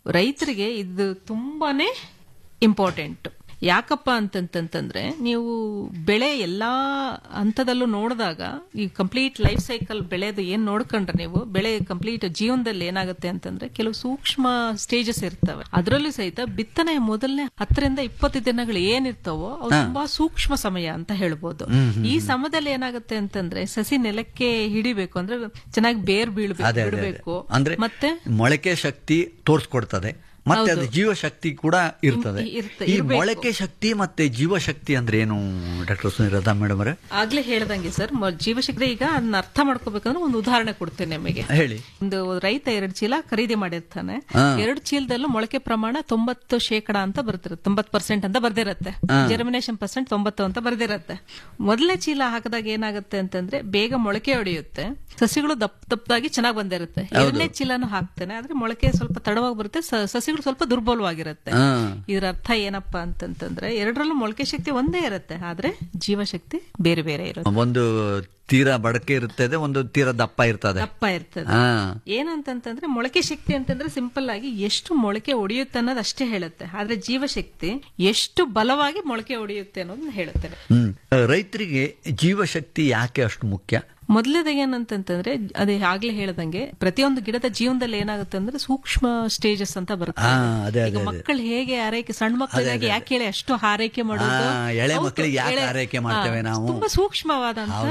ರೈತರಿಗೆ ಇದು ತುಂಬಾನೇ ಇಂಪಾರ್ಟೆಂಟ್ ಯಾಕಪ್ಪ ಅಂತಂತಂತಂದ್ರೆ ನೀವು ಬೆಳೆ ಎಲ್ಲಾ ಹಂತದಲ್ಲೂ ನೋಡಿದಾಗ ಈ ಕಂಪ್ಲೀಟ್ ಲೈಫ್ ಸೈಕಲ್ ಬೆಳೆದು ಏನ್ ನೋಡ್ಕೊಂಡ್ರೆ ನೀವು ಬೆಳೆ ಕಂಪ್ಲೀಟ್ ಜೀವನದಲ್ಲಿ ಏನಾಗುತ್ತೆ ಅಂತಂದ್ರೆ ಕೆಲವು ಸೂಕ್ಷ್ಮ ಸ್ಟೇಜಸ್ ಇರ್ತವೆ ಅದರಲ್ಲೂ ಸಹಿತ ಬಿತ್ತನೆ ಮೊದಲನೇ ಹತ್ತರಿಂದ ಇಪ್ಪತ್ತು ದಿನಗಳು ಏನಿರ್ತಾವೋ ಅವು ತುಂಬಾ ಸೂಕ್ಷ್ಮ ಸಮಯ ಅಂತ ಹೇಳ್ಬೋದು ಈ ಸಮಯದಲ್ಲಿ ಏನಾಗುತ್ತೆ ಅಂತಂದ್ರೆ ಸಸಿ ನೆಲಕ್ಕೆ ಹಿಡಿಬೇಕು ಅಂದ್ರೆ ಚೆನ್ನಾಗಿ ಬೇರ್ ಬೀಳ್ಬೇಕು ಅದೇ ಅದೇ ಅದೇ. ಬಿಡಬೇಕು ಅಂದ್ರೆ ಮತ್ತೆ ಮೊಳಕೆ ಶಕ್ತಿ ತೋರಿಸ್ಕೊಡ್ತದೆ ಮತ್ತೆ ಅದು ಜೀವಶಕ್ತಿ ಕೂಡ ಇರ್ತದೆ ಇಂ- ಇರ್ತ- ಈ ಇರ್ಬೇಕು. ಮೊಳಕೆ ಶಕ್ತಿ ಮತ್ತೆ ಜೀವಶಕ್ತಿ ಅಂದ್ರೆ ಏನು ಡಾಕ್ಟರ್ ಸುನಿರತಾ ಮೇಡಮ್ ಅವರೇ ಆಗ್ಲೇ ಹೇಳ್ದಂಗೆ ಸರ್ ಮ- ಜೀವಶಕ್ತಿ ಈಗ ಅದನ್ನ ಅರ್ಥ ಮಾಡ್ಕೋಬೇಕಂದ್ರೆ ಒಂದು ಉದಾಹರಣೆ ಕೊಡ್ತೇನೆ ನಿಮಗೆ ಹೇಳಿ ಒಂದು ರೈತ ಎರಡು ಚೀಲ ಖರೀದಿ ಮಾಡಿರ್ತಾನೆ ಹಾ. ಎರಡು ಚೀಲದಲ್ಲೂ ಮೊಳಕೆ ಪ್ರಮಾಣ ತೊಂಬತ್ತು ಶೇಕಡ ಅಂತ ಬರ್ತಿರುತ್ತೆ ತೊಂಬತ್ ಪರ್ಸೆಂಟ್ ಅಂತ ಬರ್ದಿರತ್ತೆ ಜರ್ಮಿನೇಷನ್ ಪರ್ಸೆಂಟ್ ತೊಂಬತ್ತು ಅಂತ ಬರ್ದಿರತ್ತೆ ಮೊದಲನೇ ಚೀಲ ಹಾಕಿದಾಗ ಏನಾಗುತ್ತೆ ಅಂತಂದ್ರೆ ಬೇಗ ಮೊಳಕೆ ಹೊಡೆಯುತ್ತೆ ಸಸಿಗಳು ದಪ್ಪ ದಪ್ಪದಾಗಿ ಚೆನ್ನಾಗಿ ಬಂದಿರುತ್ತೆ ಎರಡನೇ ಚೀಲನು ಹಾಕ್ತೇನೆ ಆದ್ರೆ ಮೊಳಕೆ ಸ್ವಲ್ಪ ತಡವಾಗಿ ಬರುತ್ತೆ ಸ- ಸಸಿಗಳು ಸ್ವಲ್ಪ ದುರ್ಬಲವಾಗಿರುತ್ತೆ ಹಾ ಇದರ ಅರ್ಥ ಏನಪ್ಪಾ ಅಂತಂತಂದ್ರೆ ಎರಡರಲ್ಲೂ ಮೊಳಕೆ ಶಕ್ತಿ ಒಂದೇ ಇರುತ್ತೆ ಆದ್ರೆ ಜೀವಶಕ್ತಿ ಬೇರೆ ಬೇರೆ ಇರುತ್ತೆ ಒಂದು ತೀರಾ ಬಡಕೆ ಇರ್ತದೆ ಒಂದು ತೀರಾ ದಪ್ಪ ಇರ್ತದೆ ದಪ್ಪ ಇರ್ತದೆ ಹಾ ಏನಂತಂತಂದ್ರೆ ಮೊಳಕೆ ಶಕ್ತಿ ಅಂತಂದ್ರೆ ಸಿಂಪಲ್ ಆಗಿ ಎಷ್ಟು ಮೊಳಕೆ ಒಡೆಯುತ್ತೆ ಅನ್ನೋದು ಅಷ್ಟೇ ಹೇಳುತ್ತೆ ಆದ್ರೆ ಜೀವಶಕ್ತಿ ಎಷ್ಟು ಬಲವಾಗಿ ಮೊಳಕೆ ಒಡೆಯುತ್ತೆ ಅನ್ನೋದನ್ನ ಹೇಳುತ್ತೆ ಹ್ಮ್ ರೈತರಿಗೆ ಜೀವಶಕ್ತಿ ಯಾಕೆ ಅಷ್ಟು ಮುಖ್ಯ ಮೊದಲನೇದಾಗ ಏನಂತಂತಂದ್ರೆ ಅದೇ ಆಗ್ಲೇ ಹೇಳ್ದಂಗೆ ಪ್ರತಿಯೊಂದು ಗಿಡದ ಜೀವನದಲ್ಲಿ ಏನಾಗುತ್ತೆ ಅಂದ್ರೆ ಸೂಕ್ಷ್ಮ ಸ್ಟೇಜಸ್ ಅಂತ ಬರುತ್ತೆ ಹಾ ಅದೇ ಈಗ ಅದೇ ಅದೇ ಮಕ್ಕಳು ಹೇಗೆ ಆರೈಕೆ ಸಣ್ಣ ಮಕ್ಕಳಿಗಾಗಿ ಯಾಕೆ ಹೇಳಿ ಅಷ್ಟು ಆರೈಕೆ ಮಾಡೋದು ಆ, ಎಳೆ ಹೌದು, ಮಕ್ಕಳಿಗೆ ಯಾಕೆ ಎಳೆ- ಆರೈಕೆ ಹಾ, ಮಾಡ್ತೇವೆ ನಾವು? ತುಂಬಾ ಸೂಕ್ಷ್ಮವಾದಂತ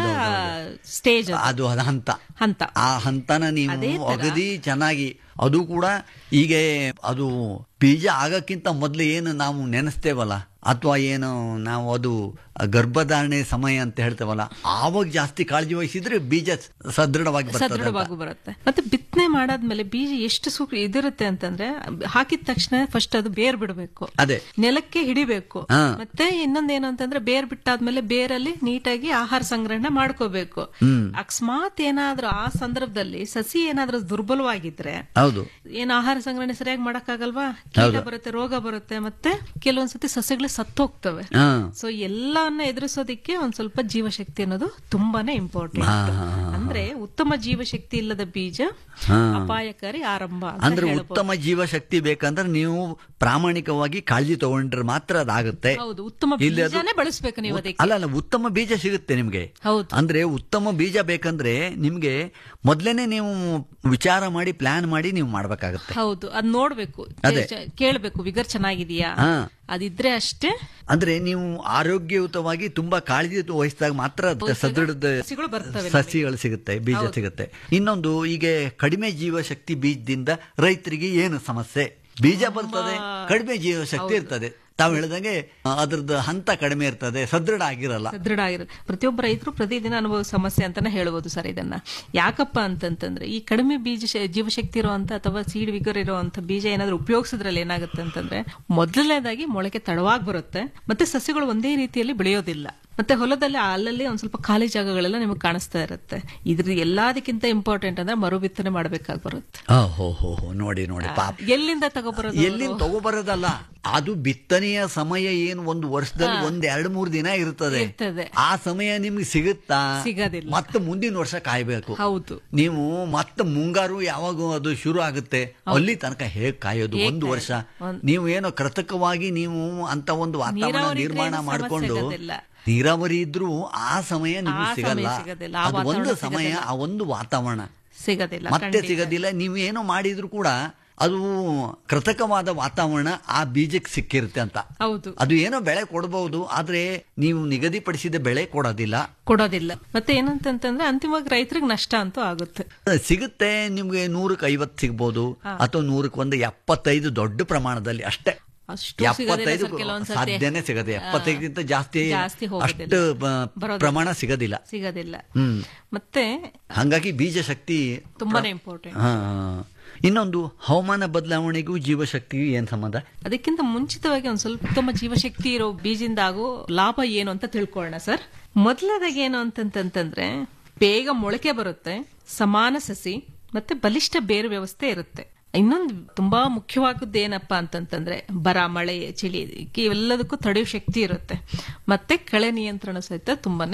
ಸ್ಟೇಜ್ ಅದು ಅದ ಹಂತ ಹಂತ ಆ ಹಂತನ ನೀವು ಅದೇ ತರ- ಅಗದಿ ಚೆನ್ನಾಗಿ ಅದು ಕೂಡ ಈಗ ಅದು ಬೀಜ ಆಗಕ್ಕಿಂತ ಮೊದಲು ಏನು ನಾವು ನೆನೆಸ್ತೇವಲ್ಲ ಅಥವಾ ಏನು ನಾವು ಅದು ಗರ್ಭಧಾರಣೆ ಸಮಯ ಅಂತ ಹೇಳ್ತೇವಲ್ಲ ಆವಾಗ ಜಾಸ್ತಿ ಕಾಳಜಿ ವಹಿಸಿದ್ರೆ ಬೀಜ ಸದೃಢವಾಗಿ ಬರ್ತದೆ ಅಂತ. ಸದೃಢವಾಗೂ ಬರುತ್ತೆ ಮತ್ತೆ ಬಿತ್ತನೆ ಮಾಡಾದ್ಮೇಲೆ ಬೀಜ ಎಷ್ಟು ಸೂಕ್ಷ್ಮ ಇದಿರುತ್ತೆ ಅಂತಂದ್ರೆ ಹಾಕಿದ ತಕ್ಷಣ ಫಸ್ಟ್ ಅದು ಬೇರ್ ಬಿಡಬೇಕು ಅದೇ ನೆಲಕ್ಕೆ ಹಿಡಿಬೇಕು ಹಾ. ಮತ್ತೆ ಇನ್ನೊಂದೇನು ಅಂತಂದ್ರೆ ಬೇರ್ ಬಿಟ್ಟಾದ್ಮೇಲೆ ಬೇರಲ್ಲಿ ನೀಟಾಗಿ ಆಹಾರ ಸಂಗ್ರಹಣೆ ಮಾಡ್ಕೋಬೇಕು ಹ್ಮ್ ಅಕಸ್ಮಾತ್ ಏನಾದ್ರೂ ಆ ಸಂದರ್ಭದಲ್ಲಿ ಸಸಿ ಏನಾದ್ರೂ ದುರ್ಬಲವಾಗಿದ್ರೆ ಹೌದು ಏನ್ ಆಹಾರ ಸಂಗ್ರಹಣೆ ಸರಿಯಾಗಿ ಮಾಡಕ್ಕಾಗಲ್ವಾ ಕೀಟ ಬರುತ್ತೆ ರೋಗ ಬರುತ್ತೆ ಮತ್ತೆ ಕೆಲವೊಂದ್ಸತಿ ಸಸ್ಯಗಳು ಸತ್ತೋಗ್ತವೆ ಹಾ ಸೊ ಎಲ್ಲವನ್ನ ಎದುರಿಸೋದಿಕ್ಕೆ ಒಂದ್ ಸ್ವಲ್ಪ ಜೀವಶಕ್ತಿ ಅನ್ನೋದು ತುಂಬಾನೇ ಇಂಪಾರ್ಟೆಂಟ್ ಹಾ, ಹಾ, ಹಾ. ಅಂದ್ರೆ ಉತ್ತಮ ಜೀವಶಕ್ತಿ ಇಲ್ಲದ ಬೀಜ ಹಾ. ಅಪಾಯಕಾರಿ ಆರಂಭ ಅಂತ ಅಂದ್ರೆ ಹೇಳ್ಬೋದು. ಉತ್ತಮ ಜೀವಶಕ್ತಿ ಬೇಕಂದ್ರೆ ನೀವು ಪ್ರಾಮಾಣಿಕವಾಗಿ ಕಾಳಜಿ ತಗೊಂಡ್ರೆ ಮಾತ್ರ ಅದಾಗುತ್ತೆ ಹೌದು ಉತ್ತಮ ಇಲ್ಲಿ ಅದು- ಬೀಜನೇ ಬಳಸ್ಬೇಕು ನೀವು ಅದಕ್ಕೆ ಅಲ್ಲ ಅಲ್ಲ ಉತ್ತಮ ಬೀಜ ಸಿಗುತ್ತೆ ನಿಮ್ಗೆ ಹೌದು ಅಂದ್ರೆ ಉತ್ತಮ ಬೀಜ ಬೇಕಂದ್ರೆ ನಿಮ್ಗೆ ಮೊದ್ಲೇನೆ ನೀವು ವಿಚಾರ ಮಾಡಿ ಪ್ಲಾನ್ ಮಾಡಿ ನೀವು ಮಾಡ್ಬೇಕಾಗತ್ತೆ ಹೌದು ಅದ್ ನೋಡ್ಬೇಕು ಅದೇ. ಚ- ಕೇಳ್ಬೇಕು ವಿಗರ್ ಚೆನ್ನಾಗಿದೆಯಾ ಹಾ ಅದಿದ್ರೆ ಅಷ್ಟೇ ಅಂದ್ರೆ ನೀವು ಆರೋಗ್ಯಯುತವಾಗಿ ತುಂಬಾ ಕಾಳಜಿ ವಹಿಸಿದಾಗ ಮಾತ್ರ ಅದಕ್ಕೆ ಸದೃಢದ ಸಸಿಗಳು ಬರ್ತವೆ ಸಸಿಗಳು ಸಿಗುತ್ತೆ ಬೀಜ ಸಿಗುತ್ತೆ ಇನ್ನೊಂದು ಈಗ ಕಡಿಮೆ ಜೀವಶಕ್ತಿ ಬೀಜದಿಂದ ರೈತರಿಗೆ ಏನು ಸಮಸ್ಯೆ ಬೀಜ ಬರ್ತದೆ ಕಡಿಮೆ ಜೀವಶಕ್ತಿ ಇರ್ತದೆ ತಾವು ಹೇಳಿದಂಗೆ ಆ, ಅದ್ರದ್ದು ಹಂತ ಕಡಿಮೆ ಇರ್ತದೆ ಸದೃಢ ಆಗಿರಲ್ಲ ಸದೃಢ ಆಗಿರುತ್ತೆ ಪ್ರತಿಯೊಬ್ಬ ರೈತರು ಪ್ರತಿದಿನ ಅನುಭವ ಸಮಸ್ಯೆ ಅಂತಾನೆ ಹೇಳ್ಬೋದು ಸರ್ ಇದನ್ನ ಯಾಕಪ್ಪ ಅಂತಂತಂದ್ರೆ ಈ ಕಡಿಮೆ ಬೀಜ ಶ- ಜೀವಶಕ್ತಿ ಇರುವಂತ ಅಥವಾ ಸೀಡ್ ವಿಗರ್ ಇರುವಂತ ಬೀಜ ಏನಾದ್ರೂ ಉಪಯೋಗಿಸಿದ್ರಲ್ಲಿ ಏನಾಗುತ್ತೆ ಅಂತಂದ್ರೆ ಮೊದಲನೇದಾಗಿ ಮೊಳಕೆ ತಡವಾಗಿ ಬರುತ್ತೆ ಮತ್ತೆ ಸಸ್ಯಗಳು ಒಂದೇ ರೀತಿಯಲ್ಲಿ ಬೆಳೆಯೋದಿಲ್ಲ ಮತ್ತೆ ಹೊಲದಲ್ಲಿ ಅಲ್ಲಲ್ಲಿ ಒಂದ್ ಸ್ವಲ್ಪ ಖಾಲಿ ಜಾಗಗಳೆಲ್ಲ ನಿಮಗೆ ಕಾಣಿಸ್ತಾ ಇರುತ್ತೆ ಇದ್ರ ಎಲ್ಲದಕ್ಕಿಂತ ಇಂಪಾರ್ಟೆಂಟ್ ಅಂದ್ರೆ ಮರು ಬಿತ್ತನೆ ಮಾಡ್ಬೇಕಾಗಿ ಬರುತ್ತೆ ಆ, ಹೋ ಹೋ ಹೋ ನೋಡಿ ನೋಡಿ ಪಾಪ ಎಲ್ಲಿಂದ ತಗೊಬರೋದು ಎಲ್ಲಿಂದ ತಗೋಬರೋದಲ್ಲ ಅದು ಬಿತ್ತನೆಯ ಸಮಯ ಏನು ಒಂದು ವರ್ಷದಲ್ಲಿ ಒಂದ್ ಎರಡ್ ಮೂರ್ ದಿನ ಇರ್ತದೆ ಇರ್ತದೆ. ಆ ಸಮಯ ನಿಮ್ಗೆ ಸಿಗುತ್ತಾ ಸಿಗೋದಿಲ್ಲ. ಮತ್ತೆ ಮುಂದಿನ ವರ್ಷ ಕಾಯ್ಬೇಕು ಹೌದು ನೀವು ಮತ್ತೆ ಮುಂಗಾರು ಯಾವಾಗ ಅದು ಶುರು ಆಗುತ್ತೆ ಅಲ್ಲಿ ತನಕ ಹೇಗ್ ಕಾಯೋದು ಹೇಗ್ ಒಂದು ವರ್ಷ ಒಂದ್- ನೀವು ಏನೋ ಕೃತಕವಾಗಿ ನೀವು ಅಂತ ಒಂದು ವಾತಾವರಣ ನೀರಾವರಿ ಇದ್ರೆ ನಿರ್ಮಾಣ ಏನು ಮಾಡಿಕೊಂಡು ಸಮಸ್ಯೆ ಆಗೋದಿಲ್ಲ. ನೀರಾವರಿ ಇದ್ರೂ ಆ ಸಮಯ ನಿಮ್ಗೆ ಆ ಸಮಯ ಸಿಗಲ್ಲ ಸಿಗೋದಿಲ್ಲ. ಆ ಅದು ಒಂದು ವಾತಾವರಣ ಸಮಯ ಸಿಗೋದಿಲ್ಲ. ಆ ಒಂದು ವಾತಾವರಣ ಸಿಗೋದಿಲ್ಲ ಮತ್ತೆ ಖಂಡಿತ. ಸಿಗೋದಿಲ್ಲ ನೀವು ಏನೋ ಮಾಡಿದ್ರು ಕೂಡ ಅದು ಕೃತಕವಾದ ವಾತಾವರಣ ಆ ಬೀಜಕ್ಕೆ ಸಿಕ್ಕಿರುತ್ತೆ ಅಂತ ಹೌದು ಅದು ಏನೋ ಬೆಳೆ ಕೊಡಬಹುದು ಆದ್ರೆ ನೀವು ನಿಗದಿಪಡಿಸಿದ ಬೆಳೆ ಕೊಡೋದಿಲ್ಲ ಕೊಡೋದಿಲ್ಲ ಮತ್ತೆ ಏನಂತಂತಂದ್ರೆ ಅಂತಿಮವಾಗಿ ರೈತರಿಗೆ ನಷ್ಟ ಅಂತೂ ಆಗುತ್ತೆ ಸಿಗುತ್ತೆ ನಿಮ್ಗೆ ನೂರಕ್ಕೆ ಐವತ್ತು ಸಿಗ್ಬೋದು ಅಥವಾ ನೂರಕ್ಕೆ ಒಂದು ಎಪ್ಪತ್ತೈದು ದೊಡ್ಡ ಪ್ರಮಾಣದಲ್ಲಿ ಅಷ್ಟೇ ಅಷ್ಟು ಸಿಗೋದಿಲ್ಲ ಎಪ್ಪತ್ತೈದು ಸರ್ ಕೆಲವೊಂದ್ಸತಿ ಸಾಧ್ಯನೇ ಸಿಗದೆ ಎಪ್ಪತ್ತೈದಕ್ಕಿಂತ ಜಾಸ್ತಿ ಜಾಸ್ತಿ ಹೋಗೋದಿಲ್ಲ. ಅಷ್ಟು ಬ- ಬರೋದಿಲ್ಲ. ಪ್ರಮಾಣ ಸಿಗೋದಿಲ್ಲ ಸಿಗೋದಿಲ್ಲ ಹ್ಮ್ ಮತ್ತೆ ಹಂಗಾಗಿ ಬೀಜ ಶಕ್ತಿ ತುಂಬಾನೇ ಇಂಪಾರ್ಟೆಂಟ್ ಹಾ ಇನ್ನೊಂದು ಹವಾಮಾನ ಬದಲಾವಣೆಗೂ ಜೀವಶಕ್ತಿಗೂ ಏನ್ ಸಂಬಂಧ ಅದಕ್ಕಿಂತ ಮುಂಚಿತವಾಗಿ ಒಂದ್ ಸ್ವಲ್ಪ ಉತ್ತಮ ಜೀವಶಕ್ತಿ ಇರೋ ಬೀಜದಿಂದ ಆಗೋ ಲಾಭ ಏನು ಅಂತ ತಿಳ್ಕೊಳ್ಳೋಣ ಸರ್ ಮೊದಲನೇದಾಗಿ ಏನು ಅಂತಂತಂದ್ರೆ ಬೇಗ ಮೊಳಕೆ ಬರುತ್ತೆ ಸಮಾನ ಸಸಿ ಮತ್ತೆ ಬಲಿಷ್ಠ ಬೇರು ವ್ಯವಸ್ಥೆ ಇರುತ್ತೆ ಇನ್ನೊಂದು ತುಂಬಾ ಮುಖ್ಯವಾದದ್ದು ಏನಪ್ಪಾ ಅಂತಂತಂದ್ರೆ ಬರ ಮಳೆ ಚಳಿ ಇದಕ್ಕೆ ಇವೆಲ್ಲದಕ್ಕೂ ತಡೆಯುವ ಶಕ್ತಿ ಇರುತ್ತೆ ಮತ್ತೆ ಕಳೆ ನಿಯಂತ್ರಣ ಸಹಿತ ತುಂಬಾನೇ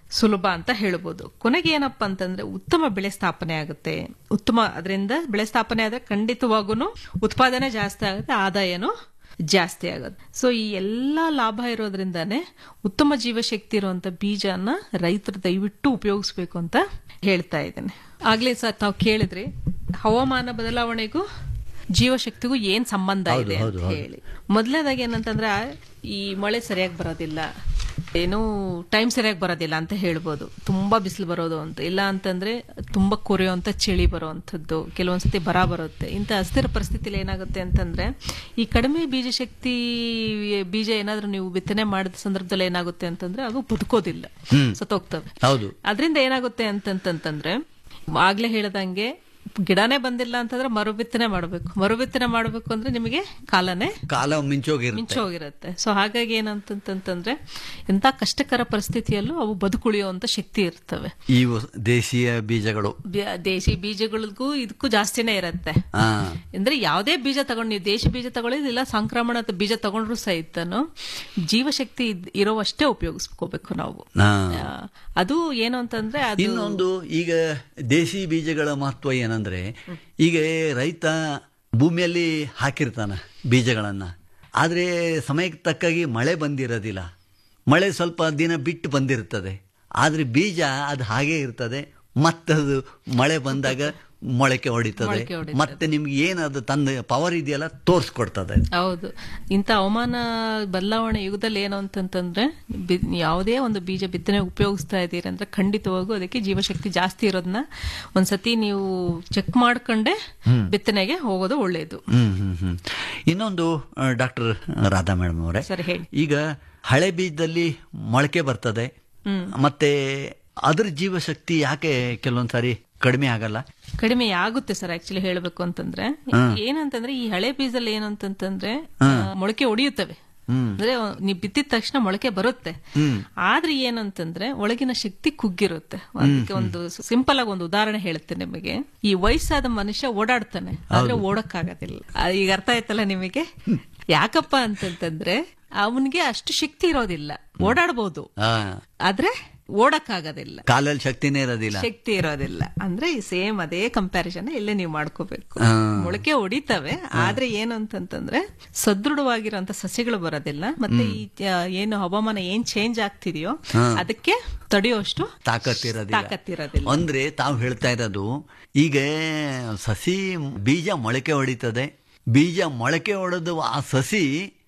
ಸುಲಭ ಅಂತ ಹೇಳ್ಬೋದು ಕೊನೆಗೆ ಏನಪ್ಪಾ ಅಂತಂದ್ರೆ ಉತ್ತಮ ಬೆಳೆ ಸ್ಥಾಪನೆ ಆಗುತ್ತೆ ಉತ್ತಮ ಅದರಿಂದ ಬೆಳೆ ಸ್ಥಾಪನೆ ಆದ್ರೆ ಖಂಡಿತವಾಗೂ ಉತ್ಪಾದನೆ ಜಾಸ್ತಿ ಆಗುತ್ತೆ ಆದಾಯನೂ ಜಾಸ್ತಿ ಆಗುತ್ತೆ ಸೊ ಈ ಎಲ್ಲಾ ಲಾಭ ಇರೋದ್ರಿಂದಾನೇ ಉತ್ತಮ ಜೀವಶಕ್ತಿ ಇರುವಂತ ಬೀಜನ ರೈತರು ದಯವಿಟ್ಟು ಉಪಯೋಗಿಸ್ಬೇಕು ಅಂತ ಹೇಳ್ತಾ ಇದ್ದೇನೆ ಆಗ್ಲೇ ಸರ್ ತಾವು ಕೇಳಿದ್ರಿ ಹವಾಮಾನ ಬದಲಾವಣೆಗೂ ಜೀವಶಕ್ತಿಗೂ ಏನ್ ಸಂಬಂಧ ಇದೆ ಅಂತ ಹೇಳಿ ಮೊದಲನೇದಾಗಿ ಏನಂತಂದ್ರೆ ಈ ಮಳೆ ಸರಿಯಾಗಿ ಬರೋದಿಲ್ಲ ಏನು ಟೈಮ್ ಸರಿಯಾಗಿ ಬರೋದಿಲ್ಲ ಅಂತ ಹೇಳ್ಬೋದು ತುಂಬಾ ಬಿಸಿಲು ಬರೋದು ಅಂತ ಇಲ್ಲ ಅಂತಂದ್ರೆ ತುಂಬಾ ಕೊರೆಯುವಂತ ಚಳಿ ಬರುವಂತದ್ದು ಕೆಲವೊಂದ್ಸತಿ ಬರ ಬರುತ್ತೆ ಇಂಥ ಅಸ್ಥಿರ ಪರಿಸ್ಥಿತಿಲಿ ಏನಾಗುತ್ತೆ ಅಂತಂದ್ರೆ ಈ ಕಡಿಮೆ ಬೀಜ ಶಕ್ತಿ ಬೀಜ ಏನಾದ್ರೂ ನೀವು ಬಿತ್ತನೆ ಮಾಡಿದ ಸಂದರ್ಭದಲ್ಲಿ ಏನಾಗುತ್ತೆ ಅಂತಂದ್ರೆ ಅವು ಬದುಕೋದಿಲ್ಲ ಸತ್ತೋಗ್ತವೆ ಹೌದು ಅದರಿಂದ ಏನಾಗುತ್ತೆ ಅಂತಂತಂತಂದ್ರೆ ಆಗ್ಲೇ ಹೇಳ್ದಂಗೆ ಗಿಡನೇ ಬಂದಿಲ್ಲ ಅಂತಂದ್ರೆ ಮರುಬಿತ್ತನೆ ಮಾಡಬೇಕು ಮರುಬಿತ್ತನೆ ಮಾಡಬೇಕು ಅಂದ್ರೆ ನಿಮಗೆ ಕಾಲನೇ ಕಾಲ ಮಿಂಚೋಗಿರುತ್ತೆ ಮಿಂಚೋಗಿರುತ್ತೆ ಸೊ ಹಾಗಾಗಿ ಏನಂತಂತಂದ್ರೆ ಎಂತ ಕಷ್ಟಕರ ಪರಿಸ್ಥಿತಿಯಲ್ಲೂ ಅವು ಬದುಕುಳಿಯುವಂತ ಶಕ್ತಿ ಇರ್ತವೆ ಇವು ದೇಶೀಯ ಬೀಜಗಳು ಬ್ಯ- ದೇಶಿ ಬೀಜಗಳಿಗೂ ಇದಕ್ಕೂ ಜಾಸ್ತಿನೇ ಇರುತ್ತೆ ಹಾ ಅಂದ್ರೆ ಯಾವುದೇ ಬೀಜ ತಗೊಂಡು ನೀವು ದೇಶಿ ಬೀಜ ತಗೊಳ್ಳಿಲ್ಲ ಸಂಕ್ರಮಣ ಬೀಜ ತಗೊಂಡ್ರು ಸಹಿತನು ಜೀವಶಕ್ತಿ ಇದ್- ಇರೋವಷ್ಟೇ ಉಪಯೋಗಿಸ್ಕೋಬೇಕು ನಾವು ಹಾ. ಆ, ಅದು ಏನು ಅಂತಂದ್ರೆ ಅದು ಇನ್ನೊಂದು ಈಗ ದೇಶಿ ಬೀಜಗಳ ಮಹತ್ವ ಏನಂದ್ರೆ ಈಗ ರೈತ ಭೂಮಿಯಲ್ಲಿ ಹಾಕಿರ್ತಾನ ಬೀಜಗಳನ್ನ ಆದ್ರೆ ಸಮಯಕ್ಕೆ ತಕ್ಕಾಗಿ ಮಳೆ ಬಂದಿರೋದಿಲ್ಲ ಮಳೆ ಸ್ವಲ್ಪ ದಿನ ಬಿಟ್ಟು ಬಂದಿರ್ತದೆ ಆದ್ರೆ ಬೀಜ ಅದು ಹಾಗೆ ಇರ್ತದೆ ಮತ್ತದು ಮಳೆ ಬಂದಾಗ ಮೊಳಕೆ ಹೊಡಿತದೆ ಮೊಳಕೆ ಹೊಡಿತದೆ. ಮತ್ತೆ ನಿಮ್ಗೆ ಏನದು ತನ್ನ ಪವರ್ ಇದೆಯಲ್ಲ ತೋರಿಸ್ಕೊಡ್ತದೆ ಹೌದು ಇಂಥ ಹವಾಮಾನ ಬದಲಾವಣೆ ಯುಗದಲ್ಲಿ ಏನು ಅಂತಂತಂದ್ರೆ ಬಿ- ಯಾವುದೇ ಒಂದು ಬೀಜ ಬಿತ್ತನೆ ಉಪಯೋಗಿಸ್ತಾ ಇದ್ದೀರಿ ಅಂದ್ರೆ ಖಂಡಿತವಾಗೂ ಅದಕ್ಕೆ ಜೀವಶಕ್ತಿ ಜಾಸ್ತಿ ಇರೋದನ್ನ ಒಂದ್ಸತಿ ನೀವು ಚೆಕ್ ಮಾಡ್ಕೊಂಡೆ ಬಿತ್ತನೆಗೆ ಹೋಗೋದು ಒಳ್ಳೆಯದು ಹ್ಮ್ ಹ್ಮ್ ಹ್ಮ್ ಇನ್ನೊಂದು ಡಾಕ್ಟರ್ ರಾಧಾ ಮೇಡಮ್ ಅವರೇ ಸರಿ ಹೇಳಿ ಈಗ ಹಳೆ ಬೀಜದಲ್ಲಿ ಮೊಳಕೆ ಬರ್ತದೆ ಮತ್ತೆ ಅದ್ರ ಜೀವಶಕ್ತಿ ಯಾಕೆ ಕೆಲವೊಂದ್ಸಾರಿ ಕಡಿಮೆ ಆಗಲ್ಲ ಕಡಿಮೆ ಆಗುತ್ತೆ ಸರ್ ಆಕ್ಚುಲಿ ಹೇಳ್ಬೇಕು ಅಂತಂದ್ರೆ ಏನಂತಂದ್ರೆ ಈ ಹಳೆ ಬೀಜದಲ್ಲಿ ಏನು ಅಂತಂತಂದ್ರೆ ಆ, ಮೊಳಕೆ ಹೊಡಿಯುತ್ತವೆ ಅಂದ್ರೆ ನೀವು ಬಿತ್ತಿದ ತಕ್ಷಣ ಮೊಳಕೆ ಬರುತ್ತೆ ಆದ್ರೆ ಏನಂತಂದ್ರೆ ಒಳಗಿನ ಶಕ್ತಿ ಕುಗ್ಗಿರುತ್ತೆ ಅದಕ್ಕೆ ಒಂದು ಸಿಂಪಲ್ ಆಗಿ ಒಂದು ಉದಾಹರಣೆ ಹೇಳುತ್ತೆ ನಿಮಗೆ ಈ ವಯಸ್ಸಾದ ಮನುಷ್ಯ ಓಡಾಡ್ತಾನೆ ಆದ್ರೆ ಓಡಕ್ಕಾಗೋದಿಲ್ಲ ಆ, ಈಗ ಅರ್ಥ ಆಯ್ತಲ್ಲ ನಿಮಗೆ ಯಾಕಪ್ಪ ಅಂತಂತಂದ್ರೆ ಅವನಿಗೆ ಅಷ್ಟು ಶಕ್ತಿ ಇರೋದಿಲ್ಲ ಓಡಾಡ್ಬೋದು ಆ, ಆದ್ರೆ ಓಡಕ್ಕಾಗೋದಿಲ್ಲ ಕಾಲಲ್ಲಿ ಶಕ್ತಿನೇ ಇರೋದಿಲ್ಲ ಶಕ್ತಿ ಇರೋದಿಲ್ಲ ಅಂದ್ರೆ ಸೇಮ್ ಅದೇ ಕಂಪ್ಯಾರಿಸನ್ ಇಲ್ಲೇ ನೀವು ಮಾಡ್ಕೋಬೇಕು ಆ. ಮೊಳಕೆ ಹೊಡಿತವೆ ಆದ್ರೆ ಏನು ಅಂತಂತಂದ್ರೆ ಸದೃಢವಾಗಿರುವಂತ ಸಸ್ಯಗಳು ಬರೋದಿಲ್ಲ ಮತ್ತೆ ಈ ಆ, ಏನು ಹವಾಮಾನ ಏನ್ ಚೇಂಜ್ ಆಗ್ತಿದೆಯೋ ಅದಕ್ಕೆ ತಡೆಯುವಷ್ಟು ತಾಕತ್ತಿರೋದಿಲ್ಲ ತಾಕತ್ತಿರೋದಿಲ್ಲ ಅಂದ್ರೆ ತಾವು ಹೇಳ್ತಾ ಇರೋದು ಈಗ ಸಸಿ ಬೀಜ ಮೊಳಕೆ ಹೊಡಿತದೆ ಬೀಜ ಮೊಳಕೆ ಹೊಡೆದು ಆ ಸಸಿ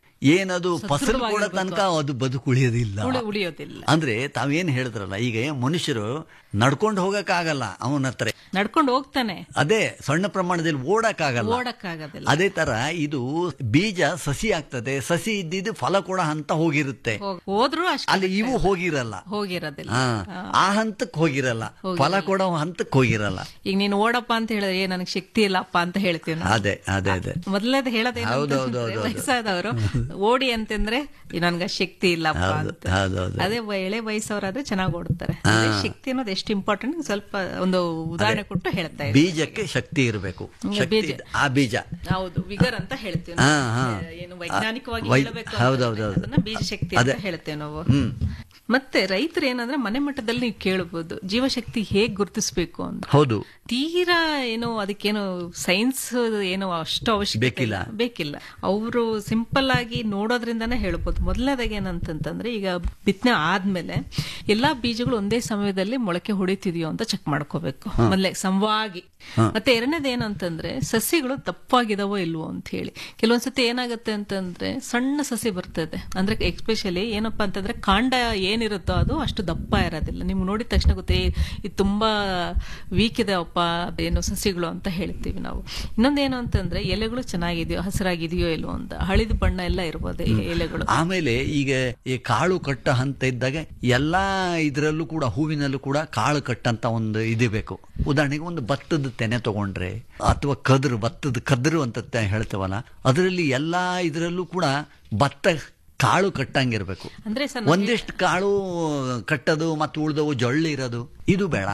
ಏನದು ಫಸಲು ಕೊಡೋ ತನಕ ಅದು ಬದುಕುಳಿಯೋದಿಲ್ಲ ಉಳಿ- ಉಳಿಯೋದಿಲ್ಲ ಅಂದ್ರೆ ತಾವೇನ್ ಹೇಳಿದ್ರಲ್ಲ ಈಗ ಮನುಷ್ಯರು ನಡ್ಕೊಂಡು ಹೋಗಕ್ಕಾಗಲ್ಲ ಅವನ ಹತ್ರ ನಡ್ಕೊಂಡು ಹೋಗ್ತಾನೆ ಅದೇ ಸಣ್ಣ ಪ್ರಮಾಣದಲ್ಲಿ ಓಡಕ್ಕಾಗಲ್ಲ ಓಡಕ್ಕಾಗೋದಿಲ್ಲ ಅದೇ ತರ ಇದು ಬೀಜ ಸಸಿ ಆಗ್ತದೆ ಸಸಿ ಇದ್ದಿದ್ದು ಫಲ ಕೊಡೋ ಹಂತ ಹೋಗಿರುತ್ತೆ ಹೋಗ್- ಹೋದ್ರೂ ಅಷ್ಟು ಅಲ್ಲಿ ಇವು ಹೋಗಿರಲ್ಲ ಹೋಗಿರೋದಿಲ್ಲ ಹಾ ಆ ಹಂತಕ್ಕೆ ಹೋಗಿರಲ್ಲ ಫಲ ಕೊಡೋ ಹಂತಕ್ಕೆ ಹೋಗಿರಲ್ಲ ಈಗ ನೀನು ಓಡಪ್ಪ ಅಂತ ಹೇಳಿದ್ರೆ ಏ ನನಗೆ ಶಕ್ತಿ ಇಲ್ಲಪ್ಪ ಅಂತ ಹೇಳ್ತೀವಿ ನಾವು ಅದೇ ಅದೇ ಅದೇ ಮೊದಲನೇದು ಹೇಳೋದೇನು ಹೌದು, ಹೌದು, ಅಂತಂದ್ರೆ, ಹೌದು, ಹೌದು. ವಯಸ್ಸಾದವರು ಓಡಿ ಅಂತಂದ್ರೆ ನನ್ಗ ಶಕ್ತಿ ಇಲ್ಲಪ್ಪ ಹೌದು, ಅಂತ ಹೌದು, ಹೌದು. ಅದೇ ವ- ಎಳೆ ವಯಸ್ಸವರಾದ್ರೆ ಚೆನ್ನಾಗಿ ಓಡುತ್ತಾರೆ ಅಂದ್ರೆ ಶಕ್ತಿ ಅನ್ನೋದು ಎಷ್ಟು ಇಂಪಾರ್ಟೆಂಟ್ ಸ್ವಲ್ಪ ಒಂದು ಉದಾಹರಣೆ ಕೊಟ್ಟು ಹೇಳ್ತಾ ಇದ್ದೀನಿ ಬೀಜಕ್ಕೆ ಶಕ್ತಿ ಇರಬೇಕು ಶಕ್ತಿ ಬೀಜ. ಇದ್- ಆ ಬೀಜ ಹೌದು ವಿಗರ್ ಅಂತ ಹೇಳ್ತೀವಿ ಹಾ, ನಾವು. ಹಾ. ಏನು ವೈಜ್ಞಾನಿಕವಾಗಿ ವೈ- ಹೇಳಬೇಕು ಹೌದು, ಅಂತಂದ್ರೆ ಹೌದು, ಹೌದು. ಅದನ್ನ ಬೀಜ ಶಕ್ತಿ ಅಂತ ಅದೇ. ಹೇಳ್ತೇವೆ ನಾವು ಹ್ಮ್ ಮತ್ತೆ ರೈತರು ಏನಂದ್ರೆ ಮನೆ ಮಟ್ಟದಲ್ಲಿ ನೀವು ಕೇಳಬಹುದು ಜೀವಶಕ್ತಿ ಹೇಗ್ ಗುರುತಿಸಬೇಕು ಅಂತ ಹೌದು ತೀರಾ ಏನು ಅದಕ್ಕೇನು ಸೈನ್ಸ್ ಏನು ಅಷ್ಟು ಅವಶ್ಯಕತೆ ಬೇಕಿಲ್ಲ. ಇಲ್ಲ. ಬೇಕಿಲ್ಲ ಅವರು ಸಿಂಪಲ್ ಆಗಿ ನೋಡೋದ್ರಿಂದಾನೇ ಹೇಳ್ಬೋದು ಮೊದಲನೇದಾಗಿ ಏನಂತಂತಂದ್ರೆ ಈಗ ಬಿತ್ತನೆ ಆದ್ಮೇಲೆ ಎಲ್ಲಾ ಬೀಜಗಳು ಒಂದೇ ಸಮಯದಲ್ಲಿ ಮೊಳಕೆ ಹೊಡಿತಿದೆಯೋ ಅಂತ ಚೆಕ್ ಮಾಡ್ಕೋಬೇಕು ಮೊದಲೇ ಸಮವಾಗಿ ಮತ್ತೆ ಎರಡನೇದು ಏನಂತಂದ್ರೆ ಸಸಿಗಳು ದಪ್ಪಾಗಿದಾವೋ ಇಲ್ವೋ ಅಂತ ಹೇಳಿ ಕೆಲವೊಂದ್ಸತಿ ಏನಾಗುತ್ತೆ ಅಂತಂದ್ರೆ ಸಣ್ಣ ಸಸಿ ಬರ್ತದೆ ಅಂದ್ರೆ ಎಕ್ಸ್ಪೆಷಲಿ ಏನಪ್ಪಾ ಅಂತಂದ್ರೆ ಕಾಂಡ ಏನಿರುತ್ತೋ ಅದು ಅಷ್ಟು ದಪ್ಪ ಇರೋದಿಲ್ಲ ನಿಮ್ಗೆ ನೋಡಿದ ತಕ್ಷಣ ಗೊತ್ತೇ ಇದು ತುಂಬಾ ವೀಕ್ ಇದಾವಪ್ಪ ಏನು ಸಸಿಗಳು ಅಂತ ಹೇಳ್ತೀವಿ ನಾವು ಇನ್ನೊಂದೇನು ಅಂತಂದ್ರೆ ಎಲೆಗಳು ಚೆನ್ನಾಗಿದೆಯೋ ಹಸಿರಾಗಿದೆಯೋ ಇಲ್ವೋ ಅಂತ ಹಳಿದ ಬಣ್ಣ ಎಲ್ಲ ಇರ್ಬೋದು ಈ ಎಲೆಗಳು ಆಮೇಲೆ ಈಗ ಈ ಕಾಳು ಕಟ್ಟ ಹಂತ ಇದ್ದಾಗ ಎಲ್ಲಾ ಇದರಲ್ಲೂ ಕೂಡ ಹೂವಿನಲ್ಲೂ ಕೂಡ ಕಾಳು ಕಟ್ಟಂತ ಒಂದು ಇದು ಬೇಕು ಉದಾಹರಣೆಗೆ ಒಂದು ಭತ್ತದ ತೆನೆ ತಗೊಂಡ್ರೆ ಅಥವಾ ಕದ್ರು ಭತ್ತದ ಕದ್ರು ಅಂತ ತೆ- ಹೇಳ್ತೇವಲ್ಲ ಅದರಲ್ಲಿ ಎಲ್ಲಾ ಇದರಲ್ಲೂ ಕೂಡ ಭತ್ತ ಕಾಳು ಕಟ್ಟಂಗಿರ್ಬೇಕು ಅಂದ್ರೆ ಸರ್ ಒಂದಿಷ್ಟು ಕಾಳು ಕಟ್ಟದು ಮತ್ತು ಉಳ್ದವು ಜೊಳ್ಳು ಇರೋದು ಇದು ಬೇಡ ಅಂತ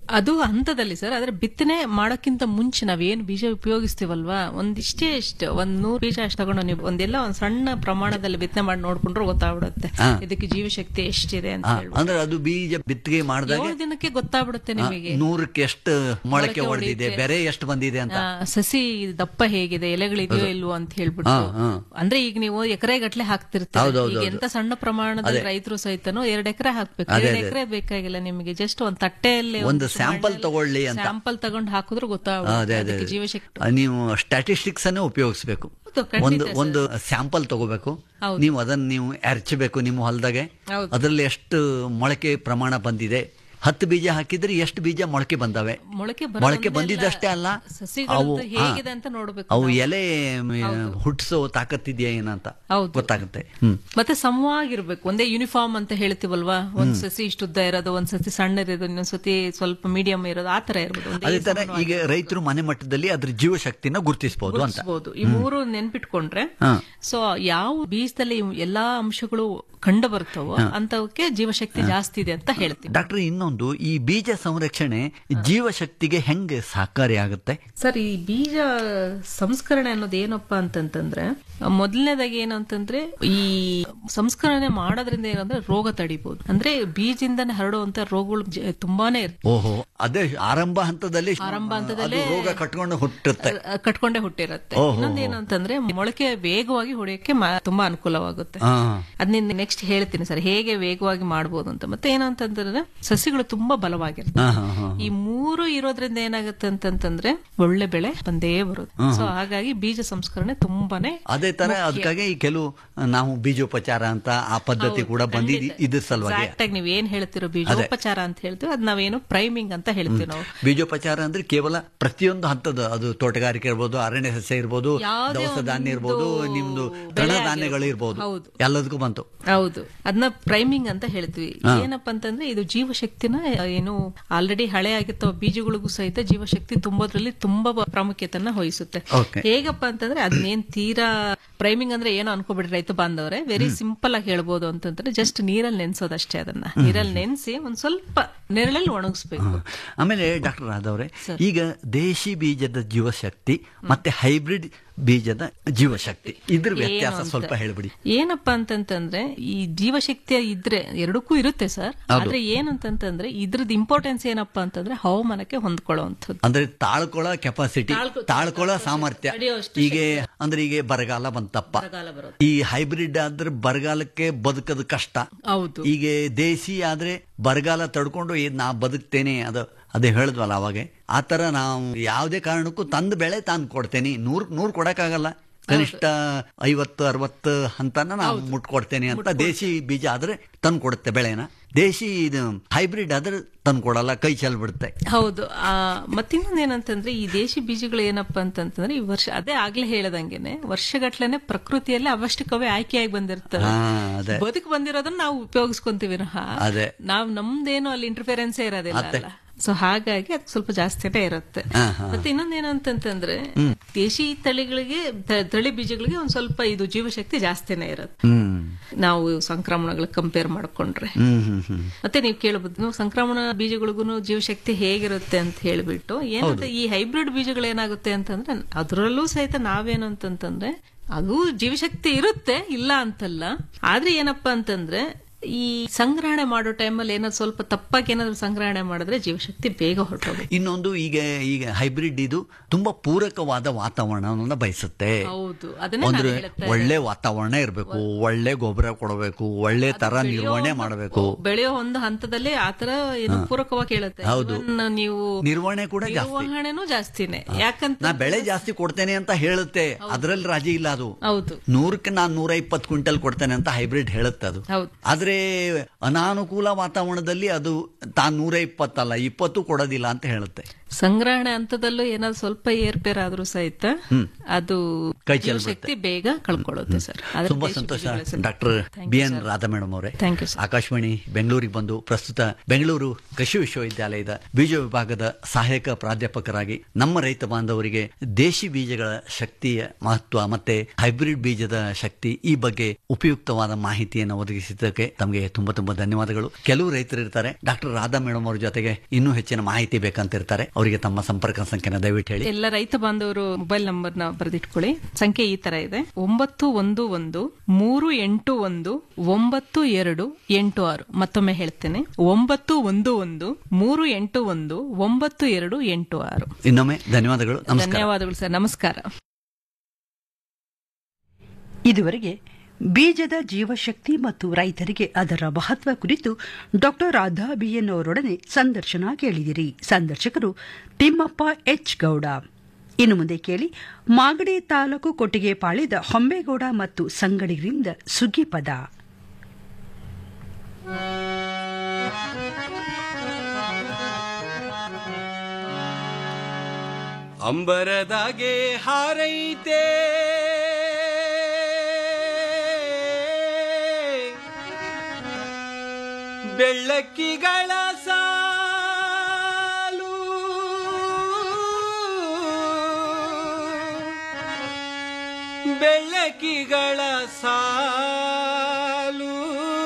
ಅದು ಹಂತದಲ್ಲಿ ಸರ್ ಆದ್ರೆ ಬಿತ್ತನೆ ಮಾಡೋಕ್ಕಿಂತ ಮುಂಚೆ ನಾವೇನು ಬೀಜ ಉಪಯೋಗಿಸ್ತೀವಲ್ವಾ ಒಂದಿಷ್ಟೇ ಇಷ್ಟು ಒಂದ್ ನೂರು ಬೀಜ ಅಷ್ಟು ತಗೊಂಡು ನೀವು ಒಂದೆಲ್ಲ ಒಂದ್ ಸಣ್ಣ ಪ್ರಮಾಣದಲ್ಲಿ ಬಿತ್ತನೆ ಮಾಡಿ ನೋಡ್ಕೊಂಡ್ರೆ ಗೊತ್ತಾಗ್ಬಿಡುತ್ತೆ ಹಾ. ಇದಕ್ಕೆ ಜೀವಶಕ್ತಿ ಎಷ್ಟಿದೆ ಅಂತ ಆ, ಹೇಳ್ಬಿಟ್ಟು ಅಂದ್ರೆ ಅದು ಬೀಜ ಬಿತ್ತಿಗೆ ಮಾಡಿದಾಗ ಏಳು ದಿನಕ್ಕೆ ಗೊತ್ತಾಗ್ಬಿಡುತ್ತೆ ನಿಮಗೆ ನೂರಕ್ಕೆ ಎಷ್ಟು ಮೊಳಕೆ ಮೊಳಕೆ ಹೊಡೆದಿದೆ ಹೊಡೆದಿದೆ. ಬೆರೆ ಎಷ್ಟು ಬಂದಿದೆ ಅಂತ ಆ, ಸಸಿ ದಪ್ಪ ಹೇಗಿದೆ ಎಲೆಗಳಿದೆಯೋ ಇಲ್ವೋ ಅಂತ ಹೇಳ್ಬಿಟ್ಟು ಹಾ, ಹಾ. ಅಂದ್ರೆ ಈಗ ನೀವು ಎಕರೆ ಗಟ್ಲೆ ಹಾಕ್ತಿರ್ತೀರಿ ಹೌದು, ಹೌದು, ಈಗ ಹೌದು. ಎಂತ ಸಣ್ಣ ಪ್ರಮಾಣದಲ್ಲಿ ರೈತರು ಸಹಿತನು ಎರಡ್ ಎಕರೆ ಹಾಕ್ಬೇಕು ಅದೇ, ಎರಡ್ ಅದೇ. ಎಕರೆ ಬೇಕಾಗಿಲ್ಲ ನಿಮಗೆ ಜಸ್ಟ್ ಒಂದ್ ತಟ್ಟೆಯಲ್ಲಿ ಒಂದು sample ತಗೊಳ್ಳಿ ಅಂತ. ಸ್ಯಾಂಪಲ್ ತಗೊಂಡು ಹಾಕಿದ್ರು ಅದೇ ಗೊತ್ತಾಗುತ್ತೆ ಅದೇ ಅದಕ್ಕೆ ಅದೇ. ಜೀವಶಕ್ತಿ ಆ, ನೀವು ಸ್ಟ್ಯಾಟಿಸ್ಟಿಕ್ಸ್ ಅನ್ನೇ ಉಪಯೋಗಿಸ್ಬೇಕು ಹೌದು, ಖಂಡಿತ ಒಂದು ಸರ್. ಒಂದು ಸ್ಯಾಂಪಲ್ ತಗೋಬೇಕು ಹೌದು. ನೀವು ಅದನ್ನ ನೀವು ಎರಚಬೇಕು ನಿಮ್ಮ ಹೊಲದಾಗೆ ಹೌದು. ಅದರಲ್ಲಿ ಎಷ್ಟು ಮೊಳಕೆ ಪ್ರಮಾಣ ಬಂದಿದೆ ಹತ್ತು ಬೀಜ ಹಾಕಿದ್ರೆ ಎಷ್ಟು ಬೀಜ ಮೊಳಕೆ ಬಂದಾವೆ ಮೊಳಕೆ ಮೊಳಕೆ ಬಂದಿದ್ದಷ್ಟೇ ಅಲ್ಲ ಅವು ಸಸಿಗಳು ಹಾ, ಹೇಗಿದೆ ಅಂತ ನೋಡ್ಬೇಕು ಅವು ನಾವು. ಎಲೆ ಹುಟ್ಟಿಸೋ ತಾಕತ್ತಿದೆಯಾ ಏನಂತ ಹೌದು. ಗೊತ್ತಾಗುತ್ತೆ ಹ್ಮ್ ಮತ್ತೆ ಸಮವಾಗಿರ್ಬೇಕು ಒಂದೇ ಯೂನಿಫಾರ್ಮ್ ಅಂತ ಹೇಳ್ತೀವಲ್ವಾ ಒಂದ್ ಸಸಿ ಇಷ್ಟು ಉದ್ದ ಇರೋದು ಒಂದ್ ಸತಿ ಸಣ್ಣ ಇರೋದು ಇನ್ನೊಂದ್ ಸತಿ ಸ್ವಲ್ಪ ಮೀಡಿಯಂ ಇರೋದು ಆ ತರ ಇರ್ಬೋದು ಒಂದೇ ಅದೇ ತರ ಸಮವಾಗಿ ಈಗ ರೈತರು ಮನೆ ಮಟ್ಟದಲ್ಲಿ ಅದ್ರ ಜೀವಶಕ್ತಿನ ಗುರುತಿಸಬಹುದು ಅಂತ ಗುರುತಿಸ್ಬೋದು. ಈ ಮೂರು ನೆನ್ಪಿಟ್ಕೊಂಡ್ರೆ ಹಾ. ಸೊ ಯಾವ ಬೀಜದಲ್ಲಿ ಎಲ್ಲಾ ಅಂಶಗಳು ಕಂಡು ಬರ್ತವೋ ಅಂತವಕ್ಕೆ ಜೀವಶಕ್ತಿ ಜಾಸ್ತಿ ಇದೆ ಅಂತ ಹೇಳ್ತೀವಿ ಡಾಕ್ಟರ್ ಇನ್ನೊಂದು ಈ ಬೀಜ ಸಂರಕ್ಷಣೆ ಜೀವಶಕ್ತಿಗೆ ಹೆಂಗೆ ಸಹಕಾರಿ ಆಗುತ್ತೆ ಸರ್ ಈ ಬೀಜ ಸಂಸ್ಕರಣೆ ಅನ್ನೋದು ಏನಪ್ಪಾ ಅಂತಂತಂದ್ರೆ ಮೊದಲನೇದಾಗಿ ಏನಂತಂದ್ರೆ ಈ ಸಂಸ್ಕರಣೆ ಮಾಡೋದ್ರಿಂದ ಏನಂದ್ರೆ ರೋಗ ತಡಿಬಹುದು ಅಂದ್ರೆ ಬೀಜದಿಂದನೇ ಹರಡುವಂತ ರೋಗಗಳು ಜ- ತುಂಬಾನೇ ಇರ್ತವೆ ಓಹೋ ಅದೇ ಆರಂಭ ಹಂತದಲ್ಲಿ ಆರಂಭ ಅದು ಹಂತದಲ್ಲೇ ರೋಗ ಕಟ್ಕೊಂಡು ಹುಟ್ಟುತ್ತೆ ಅಹ್, ಕಟ್ಕೊಂಡೇ ಹುಟ್ಟಿರುತ್ತೆ ಓಹೋ. ಇನ್ನೊಂದೇನಂತಂದ್ರೆ ಮೊಳಕೆ ವೇಗವಾಗಿ ಹೊಡೆಯಕ್ಕೆ ಮ- ತುಂಬಾ ಅನುಕೂಲವಾಗುತ್ತೆ ಹಾ. ಅದನ್ನ ನೆಕ್ಸ್ಟ್ ಹೇಳ್ತೀನಿ ಸರ್ ಹೇಗೆ ವೇಗವಾಗಿ ಮಾಡ್ಬೋದು ಅಂತ ಮತ್ತೆ ಏನಂತಂದ್ರೆ ಸಸಿಗಳು ತುಂಬಾ ಬಲವಾಗಿರ್ತವೆ ಹಾ, ಹಾ, ಹಾ. ಈ ಮೂರು ಇರೋದ್ರಿಂದ ಏನಾಗುತ್ತೆ ಅಂತಂತಂದ್ರೆ ಒಳ್ಳೆ ಬೆಳೆ ಬಂದೇ ಬರುತ್ತೆ ಸೊ ಹಾಗಾಗಿ ಬೀಜ ಸಂಸ್ಕರಣೆ ತುಂಬಾನೇ ಅದೇ ತರ ಅದಕ್ಕಾಗಿ ಈ ಕೆಲವು ನಾವು ಬೀಜೋಪಚಾರ ಅಂತ ಆ ಪದ್ಧತಿ ಕೂಡ ಬಂದಿದ್ದು ಇದ್ರ ಸಲುವಾಗಿ ಎಕ್ಸಾಕ್ಟ್ ಆಗಿ ನೀವ್ ಏನ್ ಹೇಳ್ತಿರೋ ಬೀಜೋಪಚಾರ ಅಂತ ಹೇಳ್ತೀವಿ ಅದ್ ನಾವೇನು ಪ್ರೈಮಿಂಗ್ ಅಂತ ಹೇಳ್ತೀವಿ ನಾವು ಬೀಜೋಪಚಾರ ಅಂದ್ರೆ ಕೇವಲ ಪ್ರತಿಯೊಂದು ಹಂತದ ಅದು ತೋಟಗಾರಿಕೆ ಇರ್ಬೋದು ಅರಣ್ಯ ಸಸ್ಯ ಇರ್ಬೋದು ಯಾವುದೇ ದವಸ ಧಾನ್ಯ ಒಂದು ಇರ್ಬೋದು ನಿಮ್ದು ಬೆಳೆ ತೃಣಧಾನ್ಯಗಳು ಇರ್ಬೋದು ಹೌದು. ಎಲ್ಲದಕ್ಕೂ ಬಂತು ಹೌದು ಅದನ್ನ ಪ್ರೈಮಿಂಗ್ ಅಂತ ಹೇಳ್ತೀವಿ ಏನಪ್ಪಾ ಅಂತಂದ್ರೆ ಇದು ಜೀವಶಕ್ತಿನ ಏನು ಆಲ್ರೆಡಿ ಹಳೆ ಆಗಿತ್ತವ ಬೀಜಗಳಿಗೂ ಸಹಿತ ಜೀವಶಕ್ತಿ ತುಂಬೋದ್ರಲ್ಲಿ ತುಂಬಾ ಬ- ಪ್ರಾಮುಖ್ಯತೆಯನ್ನ ವಹಿಸುತ್ತೆ Okay. ಹೇಗಪ್ಪ ಅಂತಂದ್ರೆ ಅದನ್ನೇನ್ ತೀರಾ ಪ್ರೈಮಿಂಗ್ ಅಂದ್ರೆ ಏನೋ ಅನ್ಕೋಬಿಡ್ರಿ ರೈತ ಬಾಂಧವ್ರೆ ವೆರಿ ಸಿಂಪಲ್ ಆಗಿ ಹೇಳ್ಬೋದು ಅಂತಂದ್ರೆ ಜಸ್ಟ್ ನೀರಲ್ಲಿ ನೆನ್ಸೋದಷ್ಟೇ ಅದನ್ನ ನೀರಲ್ಲಿ ನೆನ್ಸಿ ಒಂದ್ ಸ್ವಲ್ಪ ನೆರಳಲ್ಲಿ ಒಣಗಿಸ್ಬೇಕು ಹ. ಆಮೇಲೆ ಡಾಕ್ಟರ್ ರಾಧವ್ರೆ ಈಗ ದೇಶಿ ಬೀಜದ ಜೀವಶಕ್ತಿ ಮತ್ತೆ ಹೈಬ್ರಿಡ್ ಬೀಜದ ಜೀವಶಕ್ತಿ ಇದ್ರ ವ್ಯತ್ಯಾಸ ಏನು ಅಂತ? ಸ್ವಲ್ಪ ಹೇಳ್ಬಿಡಿ ಏನಪ್ಪಾ ಅಂತಂತಂದ್ರೆ ಈ ಜೀವಶಕ್ತಿ ಇದ್ರೆ ಎರಡಕ್ಕೂ ಇರುತ್ತೆ ಸರ್ ಆದ್ರೆ ಏನಂತಂತಂದ್ರೆ ಇದ್ರದ್ದು ಇಂಪಾರ್ಟೆನ್ಸ್ ಏನಪ್ಪಾ ಅಂತಂದ್ರೆ ಹವಾಮಾನಕ್ಕೆ ಹೊಂದ್ಕೊಳ್ಳುವಂಥದ್ದು ಅಂದ್ರೆ ತಾಳ್ಕೊಳ್ಳೋ ಕೆಪಾಸಿಟಿ ತಾಳ್ಕೊ- ತಾಳ್ಕೊಳ್ಳೋ ಸಾಮರ್ಥ್ಯ ತಡೆಯುವಷ್ಟು ಈಗ ಅಂದ್ರೆ ಈಗ ಬರಗಾಲ ಬಂತಪ್ಪ ಬರಗಾಲ ಬರುತ್ತೆ ಈ ಹೈಬ್ರಿಡ್ ಆದ್ರೆ ಬರಗಾಲಕ್ಕೆ ಬದುಕದು ಕಷ್ಟ ಹೌದು ಈಗ ದೇಸಿ ಆದ್ರೆ ಬರಗಾಲ ತಡ್ಕೊಂಡು ಏನ್ ನಾ ಬದುಕ್ತೇನೆ ಅದು ಅದೇ ಹೇಳಿದ್ವಲ್ಲ ಅವಾಗ ಆ ತರ ನಾವು ಯಾವುದೇ ಕಾರಣಕ್ಕೂ ತಂದ ಬೆಳೆ ತಾನು ಕೊಡ್ತೇನೆ ನೂರ್ ನೂರ್ ಕೊಡಕ್ಕಾಗಲ್ಲ ಕನಿಷ್ಠ ಐವತ್ತು ಅರವತ್ತು ಹಂತನ ನಾವು ಮುಟ್ಕೊಡ್ತೇನೆ ಅಂತ ದೇಸಿ ಬೀಜ ಆದ್ರೆ ತಂದು ಕೊಡುತ್ತೆ ಬೆಳೆನ ದೇಸಿ ಇದು ಹೈಬ್ರಿಡ್ ಆದ್ರೆ ತಂದು ಕೊಡಲ್ಲ ಕೈ ಚೆಲ್ಬಿಡುತ್ತೆ ಹೌದು ಆ ಮತ್ತಿನ್ನೊಂದ್ ಏನಂತಂದ್ರೆ ಈ ದೇಶಿ ಬೀಜಗಳು ಏನಪ್ಪಾ ಅಂತಂತಂದ್ರೆ ಈ ವರ್ಷ ಅದೇ ಆಗ್ಲೇ ಹೇಳದಂಗೆನೆ ವರ್ಷಗಟ್ಲೆನೆ ಪ್ರಕೃತಿಯಲ್ಲಿ ಅವಶ್ಯಕವೇ ಆಯ್ಕೆಯಾಗಿ ಬಂದಿರ್ತವೆ ಹಾ ಅದೇ ಬದುಕು ಬಂದಿರೋದನ್ನ ನಾವು ಉಪಯೋಗಿಸ್ಕೊಂತೀವಿ ವಿನಃ ಅದೇ. ನಾವ್ ನಮ್ದೇನು ಅಲ್ಲಿ ಇಂಟರ್ಫಿರೆನ್ಸೇ ಇರೋದಿಲ್ಲ ಅಲ್ಲ ಸೊ ಹಾಗಾಗಿ ಅದು ಸ್ವಲ್ಪ ಜಾಸ್ತಿನೇ ಇರುತ್ತೆ ಹಾ, ಹಾ. ಮತ್ತೆ ಇನ್ನೊಂದೇನಂತಂತಂದ್ರೆ ದೇಶಿ ತಳಿಗಳಿಗೆ ತ- ತಳಿ ಬೀಜಗಳಿಗೆ ಒಂದ್ ಸ್ವಲ್ಪ ಇದು ಜೀವಶಕ್ತಿ ಜಾಸ್ತಿನೇ ಇರುತ್ತೆ ಹ್ಮ್ ನಾವು ಸಂಕ್ರಮಣಗಳು ಕಂಪೇರ್ ಮಾಡ್ಕೊಂಡ್ರೆ ಹ್ಮ್ ಹ್ಮ್ ಹ್ಮ್ ಮತ್ತೆ ನೀವು ಕೇಳಬಹುದು ನೀವು ಸಂಕ್ರಮಣ ಬೀಜಗಳಿಗೂ ಜೀವಶಕ್ತಿ ಹೇಗಿರುತ್ತೆ ಅಂತ ಹೇಳ್ಬಿಟ್ಟು ಏನಂತ ಈ ಹೈಬ್ರಿಡ್ ಬೀಜಗಳು ಏನಾಗುತ್ತೆ ಅಂತಂದ್ರೆ ಅದರಲ್ಲೂ ಸಹಿತ ನಾವೇನು ಅಂತಂತಂದ್ರೆ ಅದು ಜೀವಶಕ್ತಿ ಇರುತ್ತೆ ಇಲ್ಲ ಅಂತಲ್ಲ ಆದ್ರೆ ಏನಪ್ಪಾ ಅಂತಂದ್ರೆ ಈ ಸಂಗ್ರಹಣೆ ಮಾಡೋ ಟೈಮಲ್ಲಿ ಏನಾದ್ರು ಸ್ವಲ್ಪ ತಪ್ಪಾಗಿ ಏನಾದ್ರು ಸಂಗ್ರಹಣೆ ಮಾಡಿದ್ರೆ ಜೀವಶಕ್ತಿ ಬೇಗ ಹೊರಟೋಗುತ್ತೆ ಇನ್ನೊಂದು ಈಗ ಈಗ ಹೈಬ್ರಿಡ್ ಇದು ತುಂಬಾ ಪೂರಕವಾದ ವಾತಾವರಣವನ್ನ ಬಯಸುತ್ತೆ ಹೌದು ಅದನ್ನೇ ಅಂದ್ರೆ ನಾನು ಹೇಳ್ತಾ ಒಳ್ಳೆ ವಾತಾವರಣ ಇರಬೇಕು ಒಳ್ಳೆ ಗೊಬ್ಬರ ಕೊಡಬೇಕು ಒಳ್ಳೆ ತರ ನಿರ್ವಹಣೆ ಮಾಡಬೇಕು ಬೆಳೆಯೋ ಒಂದು ಹಂತದಲ್ಲಿ ಆತರ ಏನು ಪೂರಕವಾಗಿ ಕೇಳುತ್ತೆ ಹೌದು. Even ನೀವು ನಿರ್ವಹಣೆ ಕೂಡ ಜಾಸ್ತಿ ನಿರ್ವಹಣೆನೂ ಜಾಸ್ತಿನೇ ಯಾಕಂತ ನಾ ಬೆಳೆ ಜಾಸ್ತಿ ಕೊಡ್ತೇನೆ ಅಂತ ಹೇಳುತ್ತೆ ಅದ್ರಲ್ಲಿ ರಾಜಿ ಇಲ್ಲ ಅದು ಹೌದು ನೂರಕ್ಕೆ ನಾನ್ ನೂರ ಇಪ್ಪತ್ತು ಕ್ವಿಂಟಲ್ ಕೊಡ್ತೇನೆ ಅಂತ ಹೈಬ್ರಿಡ್ ಹೇಳುತ್ತೆ ಅದು ಹೌದು ಆದ್ರೆ ಅನಾನುಕೂಲ ವಾತಾವರಣದಲ್ಲಿ ಅದು ತಾನು ನೂರ ಇಪ್ಪತ್ತಲ್ಲ ಇಪ್ಪತ್ತು ಕೊಡೋದಿಲ್ಲ ಅಂತ ಹೇಳುತ್ತೆ ಸಂಗ್ರಹಣೆ ಹಂತದಲ್ಲೂ ಏನಾದ್ರು ಸ್ವಲ್ಪ ಏರ್ಪೇರ್ ಆದ್ರೂ ಸಹಿತ ಅದು ಕೈ ಜೀವ ಚೆಲ್ಬಿಡುತ್ತೆ. ಶಕ್ತಿ ಬೇಗ ಕಳ್ಕೊಳ್ಳುತ್ತೆ ಸರ್ ಅದ್ರ ತುಂಬಾ ದೇಶಿ ಸಂತೋಷ ಬೀಜಗಳ sir. Doctor Thank B you, N sir. Radha madam ಅವರೇ Thank you, sir. ಆಕಾಶವಾಣಿ ಬೆಂಗಳೂರಿಗೆ ಬಂದು ಪ್ರಸ್ತುತ ಬೆಂಗಳೂರು ಕೃಷಿ ವಿಶ್ವವಿದ್ಯಾಲಯದ ಬೀಜ ವಿಭಾಗದ ಸಹಾಯಕ ಪ್ರಾಧ್ಯಾಪಕರಾಗಿ ನಮ್ಮ ರೈತ ಬಾಂಧವರಿಗೆ ದೇಶಿ ಬೀಜಗಳ ಶಕ್ತಿಯ ಮಹತ್ವ ಮತ್ತೆ ಹೈಬ್ರಿಡ್ ಬೀಜದ ಶಕ್ತಿ ಈ ಬಗ್ಗೆ ಉಪಯುಕ್ತವಾದ ಮಾಹಿತಿಯನ್ನು ಒದಗಿಸಿದ್ದಕ್ಕೆ ತಮಗೆ ತುಂಬಾ ತುಂಬಾ ಧನ್ಯವಾದಗಳು ಕೆಲವು ರೈತರು ಇರ್ತಾರೆ ಡಾಕ್ಟರ್ ರಾಧಾ ಮೇಡಮ್ ಅವ್ರ ಜೊತೆಗೆ ಇನ್ನೂ ಹೆಚ್ಚಿನ ಮಾಹಿತಿ ಬೇಕಂತ ಇರ್ತಾರೆ ಅವರಿಗೆ ತಮ್ಮ ಸಂಪರ್ಕ ಸಂಖ್ಯೆನ ದಯವಿಟ್ಟು ಹೇಳಿ ಎಲ್ಲ ರೈತ ಬಾಂಧವರು ಮೊಬೈಲ್ ನಂಬರ್ ನ ಬರೆದಿಟ್ಕೊಳ್ಳಿ ಸಂಖ್ಯೆ ಈ ತರ ಇದೆ ಒಂಬತ್ತು ಒಂದು ಒಂದು ಮೂರು ಎಂಟು ಒಂದು ಒಂಬತ್ತು ಎರಡು ಎಂಟು ಆರು ಮತ್ತೊಮ್ಮೆ ಹೇಳ್ತೇನೆ ಒಂಬತ್ತು ಒಂದು ಒಂದು ಮೂರು ಎಂಟು ಒಂದು ಒಂಬತ್ತು ಎರಡು ಎಂಟು ಆರು ಇನ್ನೊಮ್ಮೆ ಧನ್ಯವಾದಗಳು ನಮಸ್ಕಾರ ಧನ್ಯವಾದಗಳು ಸರ್ ನಮಸ್ಕಾರ ಇದುವರೆಗೆ ಬೀಜದ ಜೀವಶಕ್ತಿ ಮತ್ತು ರೈತರಿಗೆ ಅದರ ಮಹತ್ವ ಕುರಿತು ಡಾಕ್ಟರ್ ರಾಧಾ ಬಿಎನ್ ಅವರೊಡನೆ ಸಂದರ್ಶನ ಕೇಳಿದಿರಿ ಸಂದರ್ಶಕರು ತಿಮ್ಮಪ್ಪ ಎಚ್ ಗೌಡ ಇನ್ನು ಮುಂದೆ ಕೇಳಿ ಮಾಗಡಿ ತಾಲೂಕು ಕೊಟ್ಟಿಗೆ ಪಾಳಿದ ಹೊಂಬೇಗೌಡ ಮತ್ತು ಸಂಗಡಿಗರಿಂದ ಸುಗ್ಗಿ ಪದ ಅಂಬರದಾಗೆ ಹಾರೈತೆ ಬೆಳ್ಳಕ್ಕಿಗಳ ಸಾಲು ಬೆಳ್ಳಕ್ಕಿಗಳ ಸಾಲು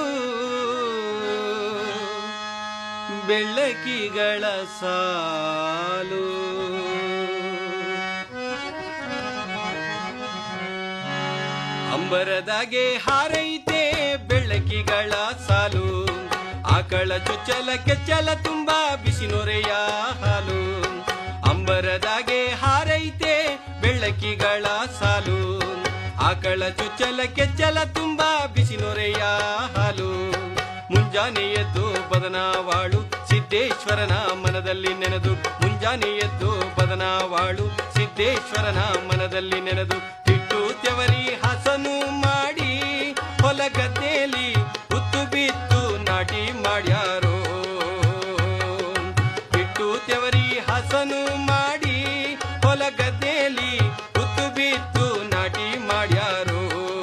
ಬೆಳ್ಳಕ್ಕಿಗಳ ಸಾಲು ಅಂಬರದಾಗೆ ಹಾರೈತೆ ಬೆಳ್ಳಕ್ಕಿಗಳ ಸಾಲು ಆಕಳ ಚೊಚ್ಚಲ ಕೆಚ್ಚಲ ತುಂಬಾ ಬಿಸಿ ನೊರೆಯ ಹಾಲು ಅಂಬರದಾಗೆ ಹಾರೈತೆ ಬೆಳ್ಳಕ್ಕಿಗಳ ಸಾಲು ಆಕಳ ಚೊಚ್ಚಲ ಕೆಚ್ಚಲ ತುಂಬಾ ಬಿಸಿ ನೊರೆಯ ಹಾಲು ಮುಂಜಾನೆ ಎದ್ದು ಬದನಾವಾಳು ಸಿದ್ದೇಶ್ವರನ ಮನದಲ್ಲಿ ನೆನೆದು ಮುಂಜಾನೆ ಎದ್ದು ಬದನಾವಾಳು ಸಿದ್ದೇಶ್ವರನ ಮನದಲ್ಲಿ ನೆನೆದು ಇಟ್ಟು ತೆವರಿ ಹಸನು ಮಾಡಿ ಹೊಲ ಗದ್ದೆಯಲ್ಲಿ ಉತ್ತು ಬಿತ್ತು ನಾಟಿ ಮಾಡ್ಯಾರೋ ಇಟ್ಟು ತೆವರಿ ಹಸನು ಮಾಡಿ ಹೊಲ ಗದ್ದೆಯಲ್ಲಿ ಉತ್ತು ಬಿತ್ತು ನಾಟಿ ಮಾಡ್ಯಾರೋ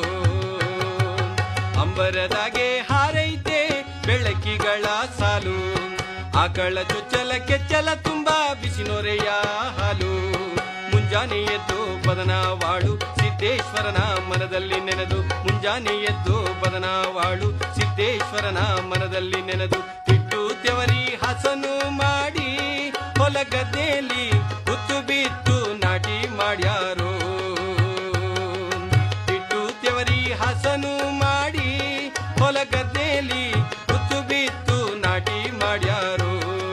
ಅಂಬರದಾಗೆ ಹಾರೈತೆ ಬೆಳಕಿಗಳ ಸಾಲು ಆಕಳ ಚೊಚ್ಚಲ ಕೆಚ್ಚಲ ತುಂಬಾ ಬಿಸಿ ನೊರೆಯ ಹಾಲು ಮುಂಜಾನೆ ಎದ್ದು ಬದನಾವಾಳು ಸಿದ್ದೇಶ್ವರನ ಮನದಲ್ಲಿ ನೆನೆದು ಮುಂಜಾನೆ ಎದ್ದು ಬದನಾವಾಳು ಸಿದ್ದೇಶ್ವರನ ಮನದಲ್ಲಿ ನೆನೆದು ಇಟ್ಟು ತೆವರಿ ಹಸನು ಮಾಡಿ ಹೊಲ ಗದ್ದೆಯಲ್ಲಿ ಉತ್ತು ಬಿತ್ತು ನಾಟಿ ಮಾಡ್ಯಾರೋ ಇಟ್ಟು ತೆವರಿ ಹಸನು ಮಾಡಿ ಹೊಲ ಗದ್ದೆಯಲ್ಲಿ ಉತ್ತು ಬಿತ್ತು ನಾಟಿ ಮಾಡ್ಯಾರೋ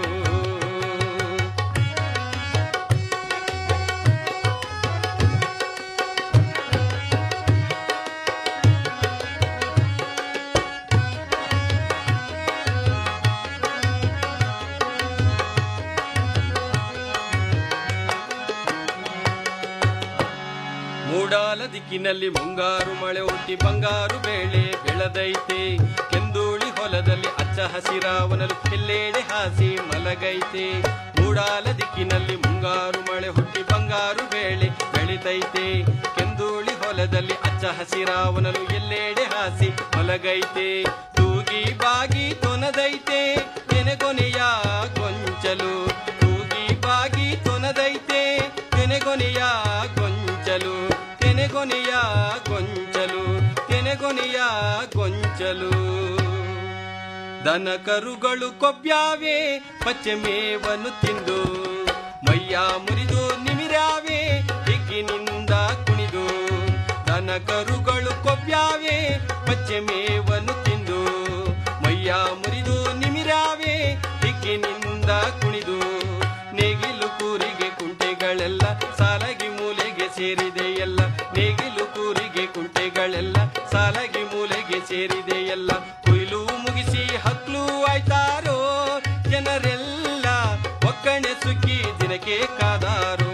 ಮೂಡಾಲ ದಿಕ್ಕಿನಲ್ಲಿ ಮುಂಗಾರು ಮಳೆ ಹುಟ್ಟಿ ಬಂಗಾರು ಬೇಳೆ ಬೆಳೆದೈತೆ ಕೆಂದೂಳಿ ಹೊಲದಲ್ಲಿ ಅಚ್ಚ ಹಸಿರಾವನಲು ಎಲ್ಲೆಡೆ ಹಾಸಿ ಮಲಗೈತೆ ಮೂಡಾಲ ದಿಕ್ಕಿನಲ್ಲಿ ಮುಂಗಾರು ಮಳೆ ಹುಟ್ಟಿ ಬಂಗಾರು ಬೇಳೆ ಬೆಳಿತೈತೆ ಕೆಂದೂಳಿ ಹೊಲದಲ್ಲಿ ಅಚ್ಚ ಹಸಿರಾವನಲು ಎಲ್ಲೆಡೆ ಹಾಸಿ ಮಲಗೈತೆ ತೂಗಿ ಬಾಗಿ ತೊನದೈತೆ ತೆನೆಗೊನೆಯ ಗೊಂಚಲು ತೂಗಿ ಬಾಗಿ ತೊನದೈತೆ ತೆನೆಗೊನೆಯ ಗೊಂಚಲು ತೆನೆಗೊನೆಯ ಗೊಂಚಲು ತೆನೆಗೊನೆಯ ಗೊಂಚಲು ದನ ಕರುಗಳು ಕೊಬ್ಬ್ಯಾವೆ ಪಚ್ಚೆ ಮೇವನ್ನು ತಿಂದು ಮೈಯ ಮುರಿದು ನಿಮಿರಾವೆ ಹಿಗ್ಗಿನಿಂದ ಕುಣಿದು ದನ ಕರುಗಳು ಕೊಬ್ಬ್ಯಾವೆ ಪಚ್ಚೆ ಮೇವನ್ನು ತಿಂದು ಮೈಯ ಮುರಿದು ನಿಮಿರಾವೆ ಹಿಗ್ಗಿನಿಂದ ಕುಣಿದು ನೇಗಿಲು ಕೂರಿಗೆ ಕುಂಟೆಗಳೆಲ್ಲ ಸಾಲಗಿ ಮೂಲೆಗೆ ಸೇರಿದೆ ಎಲ್ಲ ನೇಗಿಲು ಕೂರಿಗೆ ಕುಂಟೆಗಳೆಲ್ಲ ಸಾಲಗಿ ಮೂಲೆಗೆ ಸೇರಿದೆ ಎಲ್ಲ ಕೊಯ್ಲು ಮುಗಿಸಿ ಹಕ್ಲು ಆಯ್ತಾರೋ ಜನರೆಲ್ಲ ಒಕ್ಕಣೆ ಸುಗ್ಗಿ ದಿನಕ್ಕೆ ಕಾದಾರೋ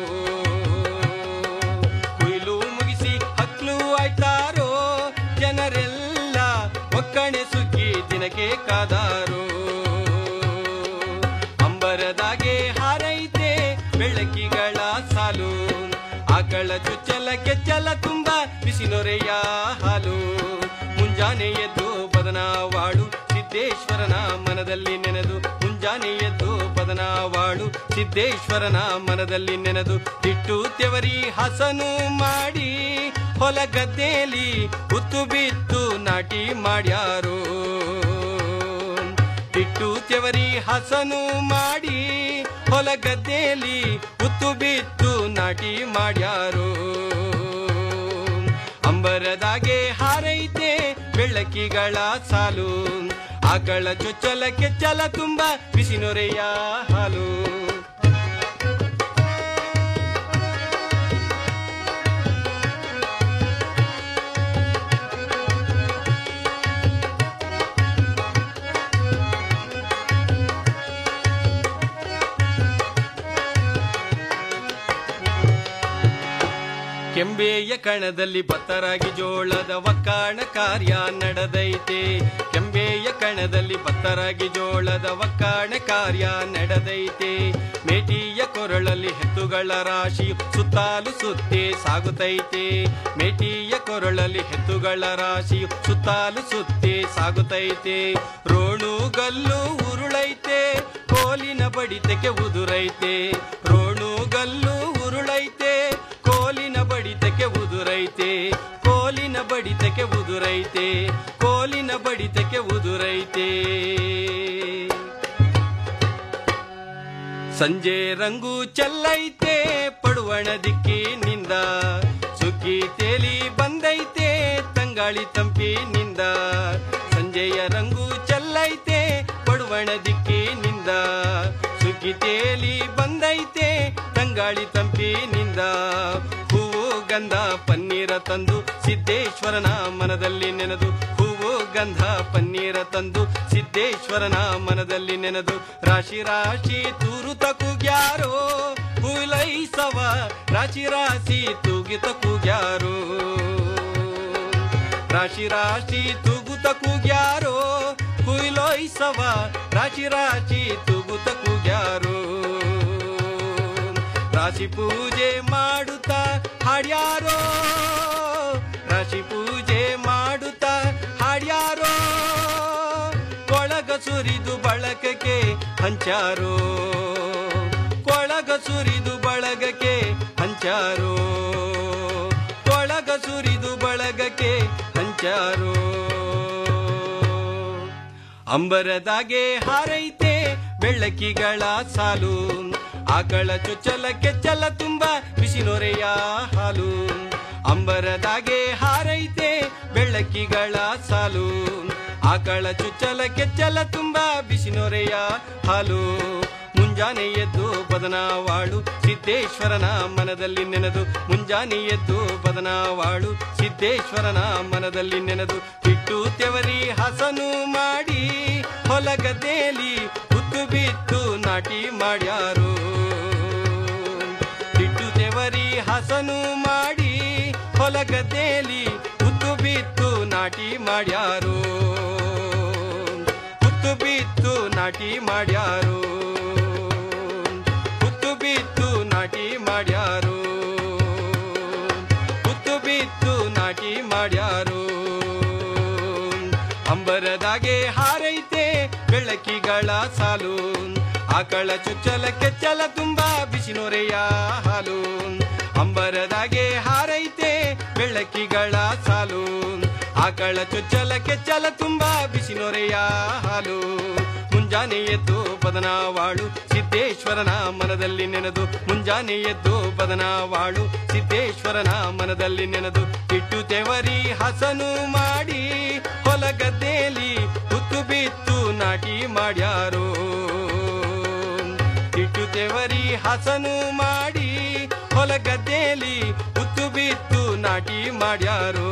ಕೊಯ್ಲು ಮುಗಿಸಿ ಹಕ್ಲು ಆಯ್ತಾರೋ ಜನರೆಲ್ಲ ಒಕ್ಕಣೆ ಸುಗ್ಗಿ ದಿನಕ್ಕೆ ಕಾದಾರೋ ಅಂಬರದಾಗೆ ಹಾರೈತೆ ಚುಚ್ಚಲ ಕೆಚ್ಚಲ ತುಂಬ ಬಿಸಿನೊರೆಯ ಹಾಲು ಮುಂಜಾನೆ ಎದ್ದು ಬದನಾವಾಳು ಸಿದ್ದೇಶ್ವರನ ಮನದಲ್ಲಿ ನೆನೆದು ಮುಂಜಾನೆ ಎದ್ದು ಬದನಾವಾಳು ಸಿದ್ದೇಶ್ವರನ ಮನದಲ್ಲಿ ನೆನೆದು ಇಟ್ಟು ತೆವರಿ ಹಸನು ಮಾಡಿ ಹೊಲ ಗದ್ದೆಯಲ್ಲಿ ಉತ್ತು ಬಿತ್ತು ನಾಟಿ ಮಾಡ್ಯಾರೋ ಇಟ್ಟು ತೆವರಿ ಹಸನು ಮಾಡಿ ಹೊಲ ಗದ್ದೆಯಲ್ಲಿ ಉತ್ತು ಬಿತ್ತು ನಾಟಿ ಮಾಡ್ಯಾರೋ ಅಂಬರದಾಗೆ ಹಾರೈತೆ ಬೆಳ್ಳಕ್ಕಿಗಳ ಸಾಲು ಆಕಳ ಚೊಚ್ಚಲ ಕೆಚ್ಚಲ ತುಂಬ ಬಿಸಿನೊರೆಯ ಹಾಲು ಕೆಂಬೆಯ ಕಣದಲ್ಲಿ ಬತ್ತರಾಗಿ ಜೋಳದ ಒಕ್ಕಾಣ ಕಾರ್ಯ ನಡೆದೈತೆ ಕೆಂಬೆಯ ಕಣದಲ್ಲಿ ಬತ್ತರಾಗಿ ಜೋಳದ ಒಕ್ಕಾಣ ಕಾರ್ಯ ನಡೆದೈತೆ ಮೇಟಿಯ ಕೊರಳಲ್ಲಿ ಹೆತ್ತುಗಳ ರಾಶಿ ಸುತ್ತಾಲು ಸುತ್ತಿ ಸಾಗುತ್ತೈತೆ ಮೇಟಿಯ ಕೊರಳಲ್ಲಿ ಹೆತ್ತುಗಳ ರಾಶಿ ಸುತ್ತಾಲು ಸುತ್ತಿ ಸಾಗುತ್ತೈತೆ ರೋಣುಗಲ್ಲು ಉರುಳೈತೆ ಕೋಲಿನ ಬಡಿತಕ್ಕೆ ಉದುರೈತೆ ರೋಣುಗಲ್ಲು ಉರುಳೈತೆ ಕೋಲಿನ ಬಡಿತಕ್ಕೆ ಉದುರೈತೆ ಕೋಲಿನ ಬಡಿತಕ್ಕೆ ಉದುರೈತೆ ಕೋಲಿನ ಬಡಿತಕ್ಕೆ ಉದುರೈತೆ ಸಂಜೆ ರಂಗು ಚೆಲ್ಲೈತೆ ಪಡುವಣ ದಿಕ್ಕಿನಿಂದ ಸುಗ್ಗಿ ತೇಲಿ ಬಂದೈತೆ ತಂಗಾಳಿ ತಂಪಿನಿಂದ ಸಂಜೆಯ ರಂಗು ಚೆಲ್ಲೈತೆ ಪಡುವಣ ದಿಕ್ಕಿನಿಂದ ಸುಗ್ಗಿ ತೇಲಿ ಬಂದೈತೆ ತಂಗಾಳಿ ತಂಪಿನಿಂದ ಹೂವು ಗಂಧ ಪನ್ನೀರ ತಂದು ಸಿದ್ದೇಶ್ವರನ ಮನದಲ್ಲಿ ನೆನೆದು ಹೂವು ಗಂಧ ಪನ್ನೀರ ತಂದು ಸಿದ್ದೇಶ್ವರನ ಮನದಲ್ಲಿ ನೆನೆದು ರಾಶಿ ರಾಶಿ ತೂರು ತಕುಗ್ಯಾರೋ ಹುಲೈಸವ ರಾಶಿ ರಾಶಿ ತೂಗಿ ತಕುಗ್ಯಾರೋ ರಾಶಿ ರಾಶಿ ತೂಗುತ ಕೂಗ್ಯಾರೋ ಹುಯ್ಲೋಯ್ಸವ ರಾಶಿ ರಾಶಿ ತೂಗುತ ಕೂಗ್ಯಾರೋ ರಾಶಿ ಪೂಜೆ ಮಾಡುತ್ತಾ ಹಾಡ್ಯಾರೋ ರಾಶಿ ಪೂಜೆ ಮಾಡುತ್ತಾ ಹಾಡ್ಯಾರೋ ಕೊಳಗ ಸುರಿದು ಬಳಗಕ್ಕೆ ಹಂಚಾರೋ ಕೊಳಗ ಸುರಿದು ಬಳಗಕ್ಕೆ ಹಂಚಾರೋ ಕೊಳಗ ಸುರಿದು ಬಳಗಕ್ಕೆ ಹಂಚಾರೋ ಅಂಬರದಾಗೆ ಹಾರೈತೆ ಬೆಳ್ಳಕ್ಕಿಗಳ ಸಾಲು ಆಕಳ ಚೊಚ್ಚಲ ಕೆಚ್ಚಲ ತುಂಬ ಬಿಸಿನೊರೆಯ ಹಾಲು ಅಂಬರದಾಗೆ ಹಾರೈತೆ ಬೆಳ್ಳಕ್ಕಿಗಳ ಸಾಲು ಆಕಳ ಚುಚ್ಚಲ ಕೆಚ್ಚಲ ತುಂಬ ಬಿಸಿನೊರೆಯ ಹಾಲು ಮುಂಜಾನೆ ಎದ್ದು ಬದನಾವಾಳು ಸಿದ್ದೇಶ್ವರನ ಮನದಲ್ಲಿ ನೆನೆದು ಮುಂಜಾನೆ ಎದ್ದು ಬದನಾವಾಳು ಸಿದ್ದೇಶ್ವರನ ಮನದಲ್ಲಿ ನೆನೆದು ಇಟ್ಟು ತೆವರಿ ಹಸನು ಮಾಡಿ ಹೊಲ ಗದ್ದೆಯಲ್ಲಿ ಉತ್ತು ಬಿತ್ತು ನಾಟಿ ಮಾಡ್ಯಾರೋ ಇಟ್ಟು ತೆವರಿ ಹಸನು ಮಾಡಿ ಹೊಲ ಗದ್ದೆಯಲ್ಲಿ ಉತ್ತು ಬಿತ್ತು ನಾಟಿ ಮಾಡ್ಯಾರೋ ಉತ್ತು ಬಿತ್ತು ನಾಟಿ ಮಾಡ್ಯಾರೋ ಉತ್ತು ಬಿತ್ತು ನಾಟಿ ಮಾಡ್ಯಾರೋ ಉತ್ತು ಬಿತ್ತು ನಾಟಿ ಮಾಡ್ಯಾರೋ ಅಂಬರದಾಗೆ ಹಾರೈತೆ ಬೆಳಕಿಗಳ ಸಾಲು ಆಕಳ ಚುಚ್ಚಲ ಕೆಚ್ಚಲ ತುಂಬ ಬಿಸಿನೊರೆಯ ಹಾಲು ಅಂಬರದಾಗೆ ಹಾರೈತೆ ಬೆಳಕಿಗಳ ಸಾಲು ಆಕಳ ಚುಚ್ಚಲ ಕೆಚ್ಚಲ ತುಂಬ ಬಿಸಿನೊರೆಯ ಹಾಲು ಮುಂಜಾನೆ ಎದ್ದು ಬದನಾವಾಳು ಸಿದ್ದೇಶ್ವರನ ಮನದಲ್ಲಿ ನೆನೆದು ಮುಂಜಾನೆ ಎದ್ದು ಬದನಾವಾಳು ಸಿದ್ದೇಶ್ವರನ ಮನದಲ್ಲಿ ನೆನೆದು ಇಟ್ಟು ತೆವರಿ ಹಸನು ಮಾಡಿ ಹೊಲ ಗದ್ದೆಯಲ್ಲಿ ಹುತ್ತು ಬಿತ್ತು ನಾಟಿ ಮಾಡ್ಯಾರೋ ಇಟ್ಟು ತೆವರಿ ಹಸನು ಮಾಡಿ ಹೊಲ ಗದ್ದೆಯಲ್ಲಿ ಹುತ್ತು ಬಿತ್ತು ನಾಟಿ ಮಾಡ್ಯಾರೋ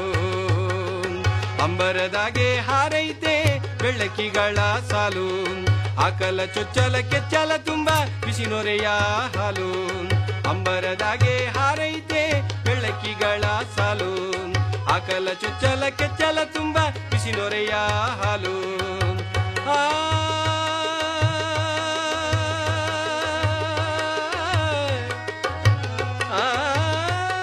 ಅಂಬರದಾಗೆ ಹಾರೈತೆ ಬೆಳ್ಳಕ್ಕಿಗಳ ಸಾಲು ಆಕಲ ಚೊಚ್ಚಲ ಕೆಚ್ಚಲ ತುಂಬ ಬಿಸಿನೊರೆಯ ಹಾಲು ಅಂಬರದಾಗೆ ಹಾರೈತೆ ಬೆಳ್ಳಕ್ಕಿಗಳ ಸಾಲು ಆಕಲ ಚೊಚ್ಚಲ ಕೆಚ್ಚಲ ತುಂಬ ಬಿಸಿನೊರೆಯ ಹಾಲು ಆ ಆ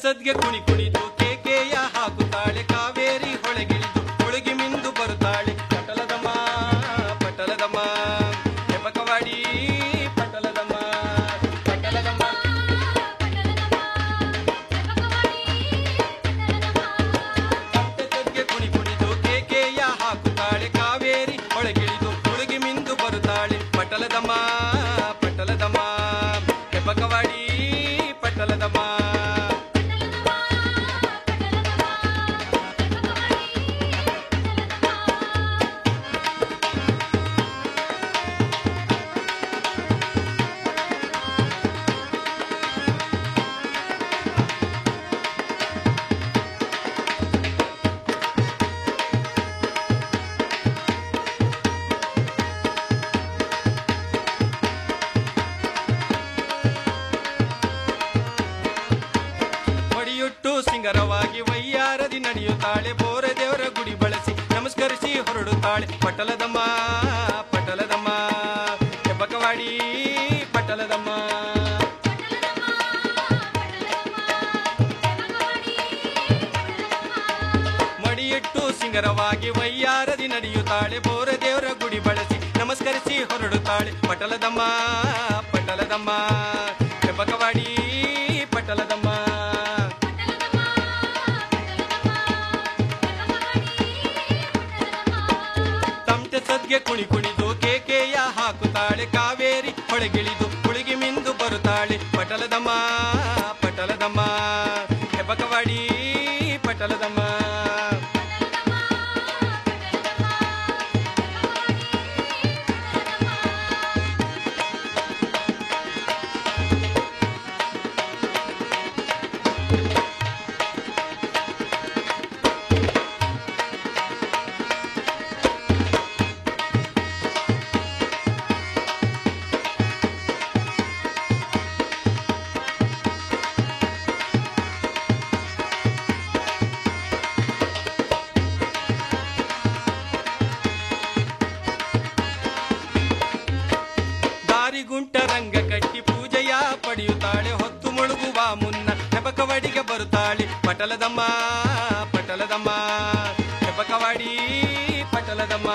ಸದ್ಗೆ ಕುಣಿ ಕುಣಿದು ಕೇಕೆಯ ಹಾಕುತ್ತಾಳೆ ಕಾವೇರಿ ಹೊಳಗಿಳಿದು ಹೊಳಗಿ ಮಿಂದು ಬರುತ್ತಾಳೆ ಪಟಲದಮ್ಮ ಪಟಲದಮ್ಮ ಹೆಬಕವಾಡಿ ಪಟಲದಮ್ಮ ಪಟಲದಮ್ಮ ಸದ್ಗೆ ಕುಣಿ ಕುಣಿದು ಕೇಕೆಯ ಹಾಕುತ್ತಾಳೆ ಕಾವೇರಿ ಹೊಳಗಿಳಿದು ಹುಡುಗಿ ಮಿಂದು ಬರುತ್ತಾಳೆ ಪಟಲದಮ್ಮ ಪಟಲದಮ್ಮ ಹೆಬಕವಾಡಿ ಪಟಲದಮ್ಮ ಹೊಡಿಯುಟ್ಟು ಸಿಂಗರವಾಗಿ ವೈಯಾರದಿ ನಡೆಯುತ್ತಾಳೆ ಬೋರ ದೇವರ ಗುಡಿ ಬಳಸಿ ನಮಸ್ಕರಿಸಿ ಹೊರಡುತ್ತಾಳೆ ಪಟಲದಮ್ಮ ಪಟಲದಮ್ಮ ಹೆಬ್ಬಕವಾಡಿ ಪಟಲದಮ್ಮ ಮಡಿಯಿಟ್ಟು ಸಿಂಗರವಾಗಿ ವೈಯಾರದಿ ನಡೆಯುತ್ತಾಳೆ ಬೋರ ದೇವರ ಗುಡಿ ಬಳಸಿ ನಮಸ್ಕರಿಸಿ ಹೊರಡುತ್ತಾಳೆ ಪಟಲದಮ್ಮ ಪಟಲದಮ್ಮ ಹೆಬ್ಬಕವಾಡಿ ಪಟಲದಮ್ಮ ತಮಟೆ ಸದ್ಗೆ ಕುಣಿ ಕುಣಿದು ಕೇಕೆಯ ಹಾಕುತ್ತಾಳೆ ಕಾವೇರಿ ಹೊಳಗಿಳಿದು ಹುಳುಗಿ ಮಿಂದು ಬರುತ್ತಾಳೆ ಪಟಲದಮ್ಮ ಪಟಲದಮ್ಮ ಹೆಬ್ಬಕವಾಡಿ ಪಟಲದಮ್ಮ ದಾರಿಗುಂಟ ರಂಗ ಕಟ್ಟಿ ಪೂಜೆಯ ಪಡೆಯುತ್ತಾಳೆ ಹೊತ್ತು ಮುಳುಗುವ ಮುನ್ನ ಹೆಬಕವಾಡಿಗೆ ಬರುತ್ತಾಳೆ ಪಟಲದಮ್ಮ ಪಟಲದಮ್ಮ ಹೆಬಕವಾಡಿ ಪಟಲದಮ್ಮ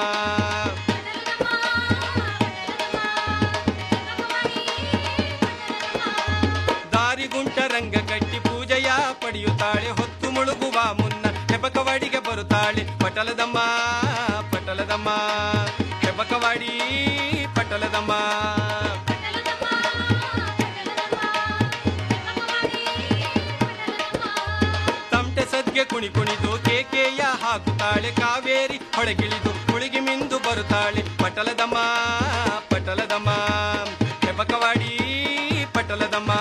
ದಾರಿಗುಂಟ ರಂಗ ಕಟ್ಟಿ ಪೂಜೆಯ ಪಡೆಯುತ್ತಾಳೆ ಹೊತ್ತು ಮುಳುಗುವ ಮುನ್ನ ಹೆಬಕವಾಡಿಗೆ ಬರುತ್ತಾಳೆ ಪಟಲದಮ್ಮ ಪಟಲದಮ್ಮ ಹೆಬಕವಾಡಿ ಪಟಲದಮ್ಮ ತಮಟೆ ಸದ್ಗೆ ಕುಣಿ ಕುಣಿದು ಕೇಕೆಯ ಹಾಕುತ್ತಾಳೆ ಕಾವೇರಿ ಹೊಳಗಿಳಿದು ಹುಳುಗಿ ಮಿಂದು ಬರುತ್ತಾಳೆ ಪಟಲದಮ್ಮ ಪಟಲದಮ್ಮ ಹೆಬಕವಾಡಿ ಪಟಲದಮ್ಮ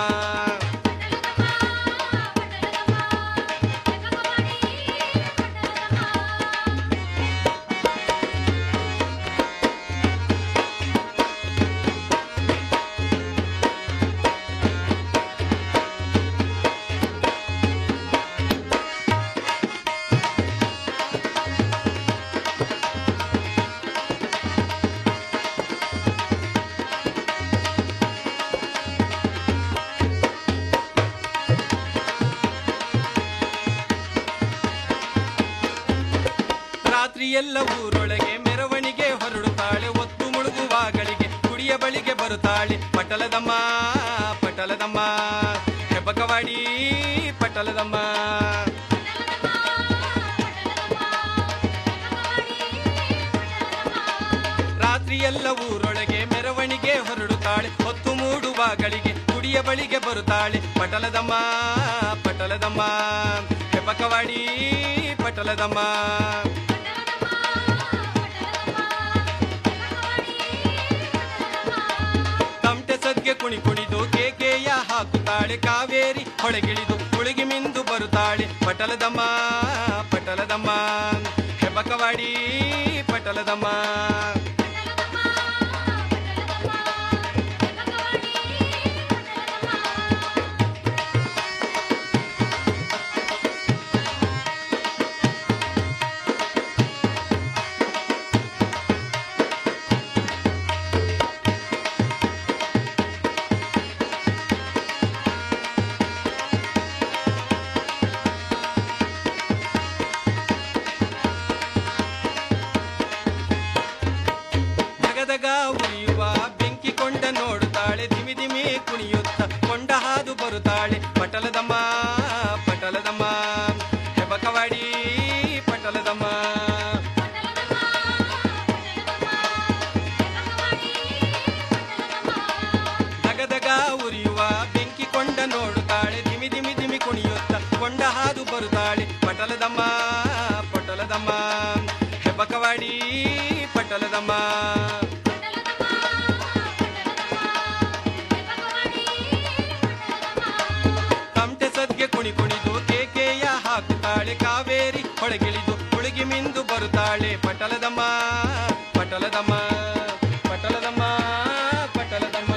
ರಾತ್ರಿಯೆಲ್ಲ ಊರೊಳಗೆ ಮೆರವಣಿಗೆ ಹೊರಡುತ್ತಾಳೆ ಒತ್ತು ಮುಳುಗುವಾಗಳಿಗೆ ಕುಡಿಯ ಬಳಿಗೆ ಬರುತ್ತಾಳೆ ಪಟಲದಮ್ಮ ಪಟಲದಮ್ಮ ಹೆಬ್ಬಕವಾಡಿ ಪಟಲದಮ್ಮ ರಾತ್ರಿಯೆಲ್ಲ ಊರೊಳಗೆ ಮೆರವಣಿಗೆ ಹೊರಡುತ್ತಾಳೆ ಹೊತ್ತು ಮೂಡುವಾಗಳಿಗೆ ಕುಡಿಯ ಬಳಿಗೆ ಬರುತ್ತಾಳೆ ಪಟಲದಮ್ಮ ಪಟಲದಮ್ಮ ಹೆಬ್ಬಕವಾಡಿ ಪಟಲದಮ್ಮ ತಮಟೆ ಸದ್ಗೆ ಕುಣಿ ಕುಣಿದು ಕೇಕೆಯ ಹಾಕುತ್ತಾಳೆ ಕಾವೇರಿ ಹೊಳಗಿಳಿದು ಹುಳುಗಿ ಮಿಂದು ಬರುತ್ತಾಳೆ ಪಟಲದಮ್ಮ ಪಟಲದಮ್ಮ ಹೆಬ್ಬಕವಾಡಿ ಪಟಲದಮ್ಮ ಉರಿಯುವ ಬೆಂಕಿ ಕೊಂಡ ನೋಡುತ್ತಾಳೆ ದಿಮಿ ದಿಮಿ ಕುಣಿಯುತ್ತ ಕೊಂಡ ಹಾದು ಬರುತ್ತಾಳೆ ಪಟಲದಮ್ಮ ಪಟಲದಮ್ಮ ಹೆಬಕವಾಡಿ ಪಟಲದಮ್ಮ ದಗದಗ ಉರಿಯುವ ಬೆಂಕಿ ಕೊಂಡ ನೋಡುತ್ತಾಳೆ ದಿಮಿ ದಿಮಿ ದಿಮಿ ಕುಣಿಯುತ್ತ ಕೊಂಡ ಹಾದು ಬರುತ್ತಾಳೆ ಪಟಲದಮ್ಮ ಪಟಲದಮ್ಮ ಹೆಬಕವಾಡಿ ಪಟಲದಮ್ಮ ತಮಟೆ ಸದ್ಗೆ ಕುಣಿ ಕುಣಿದು ಕೇಕೆಯ ಹಾಕುತ್ತಾಳೆ ಕಾವೇರಿ ಹೊಳಗಿಳಿದು ಹುಳುಗಿ ಮಿಂದು ಬರುತ್ತಾಳೆ ಪಟಲದಮ್ಮ ಪಟಲದಮ್ಮ ಪಟಲದಮ್ಮ ಪಟಲದಮ್ಮ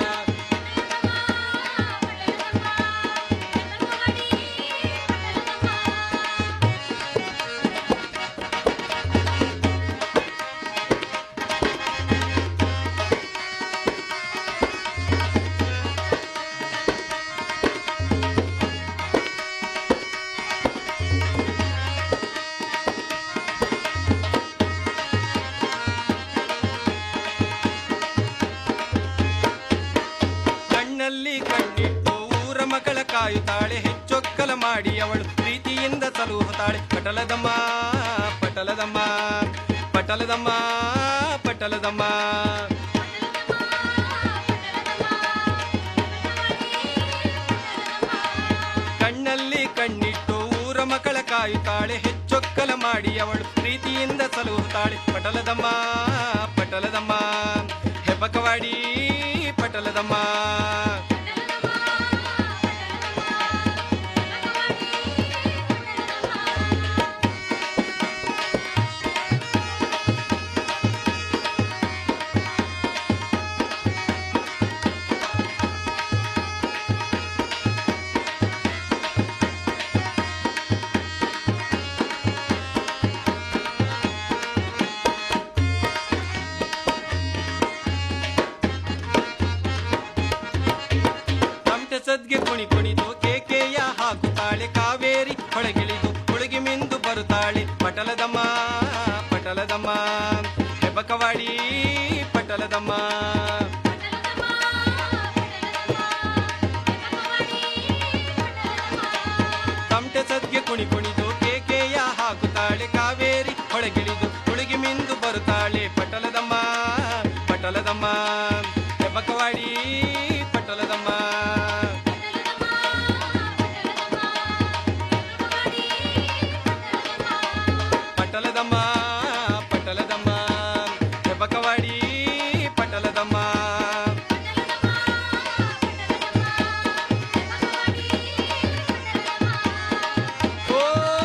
ಕಣ್ಣಲ್ಲಿ ಕಣ್ಣಿಟ್ಟು ಊರ ಮಗಳ ಕಾಯುತ್ತಾಳೆ ಹೆಚ್ಚೊಕ್ಕಲ ಮಾಡಿ ಅವಳು ಪ್ರೀತಿಯಿಂದ ಸಲುಹುತ್ತಾಳೆ ಪಟಲದಮ್ಮ ಪಟಲದಮ್ಮ ಪಟಲದಮ್ಮ ಪಟಲದಮ್ಮ ಕಣ್ಣಲ್ಲಿ ಕಣ್ಣಿಟ್ಟು ಊರ ಮಕ್ಕಳ ಕಾಯುತ್ತಾಳೆ ಹೆಚ್ಚೊಕ್ಕಲ ಮಾಡಿ ಅವಳು ಪ್ರೀತಿಯಿಂದ ಸಲುಹುತ್ತಾಳೆ ಪಟಲದಮ್ಮ ಪಟಲದಮ್ಮ ಹೆಬ್ಬಕವಾಡಿ ಪಟಲದಮ್ಮ ತಮಟೆ ಸದ್ಗೆ ಕುಣಿ ಕುಣಿದು ಕೇಕೆಯ ಹಾಕುತ್ತಾಳೆ ಕಾವೇರಿ ಹೊಳಗಿಳಿದು ಹುಳುಗಿ ಮಿಂದು ಬರುತ್ತಾಳೆ ಪಟಲದಮ್ಮ ಪಟಲದಮ್ಮ ಹೆಬಕವಾಡಿ ಪಟಲದಮ್ಮ ತಮಟೆ ಸದ್ಗೆ ಕುಣಿ ಕುಣಿದು ಕೇಕೆಯ ಹಾಕುತ್ತಾಳೆ ಕಾವೇರಿ ಹೊಳಗಿಳಿದು ಹುಳುಗಿ ಮಿಂದು ಬರುತ್ತಾಳೆ ಪಟಲದಮ್ಮ ಪಟಲದಮ್ಮ ಹೆಬಕವಾಡಿ ಪಟಲದಮ್ಮ ಪಟಲದಮ್ಮ ಪಟಲದಮ್ಮ ಹೆಬಕವಾಡಿ ಪಟಲದಮ್ಮ ಓ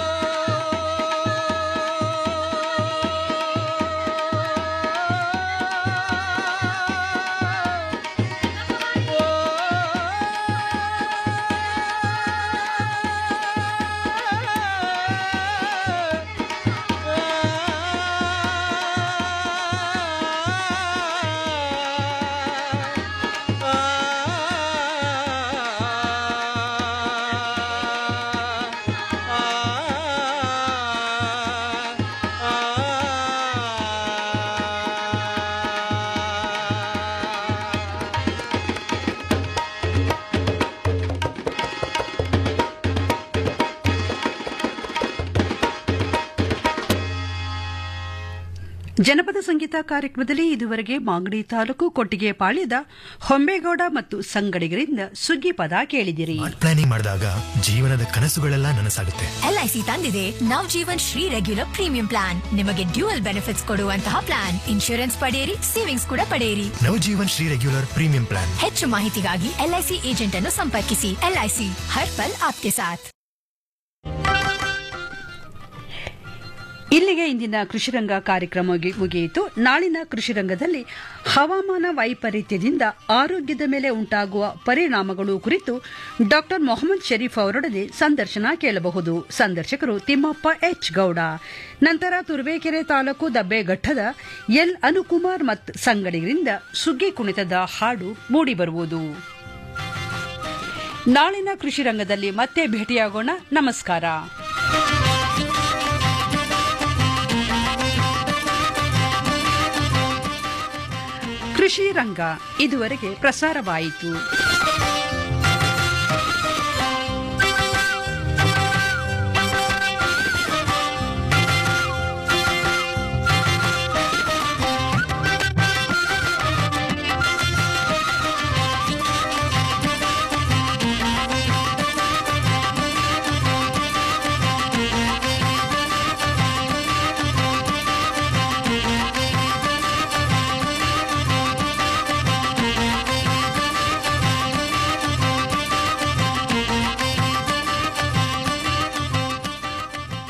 ಜನಪದ ಸಂಗೀತ ಕಾರ್ಯಕ್ರಮದಲ್ಲಿ ಇದುವರೆಗೆ ಮಾಗಡಿ ತಾಲೂಕು ಕೊಟ್ಟಿಗೆ ಪಾಳ್ಯದ ಹೊಂಬೇಗೌಡ ಮತ್ತು ಸಂಗಡಿಗರಿಂದ ಸುಗ್ಗಿ ಪದ ಕೇಳಿದಿರಿ ಸ್ಮಾರ್ಟ್ ಪ್ಲಾನಿಂಗ್ ಮಾಡಿದಾಗ ಜೀವನದ ಕನಸುಗಳೆಲ್ಲ ನನಸಾಗುತ್ತೆ ಎಲ್ಐಸಿ ತಂದಿದೆ Nav Jeevan Shri regular premium plan ನಿಮಗೆ ಡ್ಯೂಯಲ್ ಬೆನಿಫಿಟ್ಸ್ ಕೊಡುವಂತಹ ಪ್ಲಾನ್ ಇನ್ಶೂರೆನ್ಸ್ ಪಡೆಯಿರಿ ಸೇವಿಂಗ್ಸ್ ಕೂಡ ಪಡೆಯಿರಿ Navjeevan Shri regular premium plan ಹೆಚ್ಚು ಮಾಹಿತಿಗಾಗಿ ಎಲ್ಐಸಿ ಏಜೆಂಟ್ ಅನ್ನು ಸಂಪರ್ಕಿಸಿ ಎಲ್ಐಸಿ ಹರ್ ಪಲ್ ಆಪ್ಕೆ ಸಾಥ್ ಇಲ್ಲಿಗೆ ಇಂದಿನ ಕೃಷಿರಂಗ ಕಾರ್ಯಕ್ರಮ ಮುಗಿ- ಮುಗಿಯಿತು ನಾಳಿನ ಕೃಷಿರಂಗದಲ್ಲಿ ಹವಾಮಾನ ವೈಪರೀತ್ಯದಿಂದ ಆರೋಗ್ಯದ ಮೇಲೆ ಉಂಟಾಗುವ ಪರಿಣಾಮಗಳು ಕುರಿತು ಡಾಕ್ಟರ್ ಮೊಹಮ್ಮದ್ ಶರೀಫ್ ಅವರೊಡನೆ ಸಂದರ್ಶನ ಕೇಳಬಹುದು ಸಂದರ್ಶಕರು ತಿಮ್ಮಪ್ಪ ಎಚ್ ಗೌಡ ನಂತರ ತುರುವೇಕೆರೆ ತಾಲೂಕು ದಬ್ಬೆಘಟ್ಟದ ಎಲ್ ಅನುಕುಮಾರ್ ಮತ್ತು ಸಂಗಡಿಗರಿಂದ ಸುಗ್ಗಿ ಕುಣಿತದ ಹಾಡು ಮೂಡಿಬರುವುದು ನಾಳಿನ ಕೃಷಿ ರಂಗದಲ್ಲಿ ಮತ್ತೆ ಭೇಟಿಯಾಗೋಣ ನಮಸ್ಕಾರ ಕೃಷಿ ರಂಗ ಇದುವರೆಗೆ ಪ್ರಸಾರವಾಯಿತು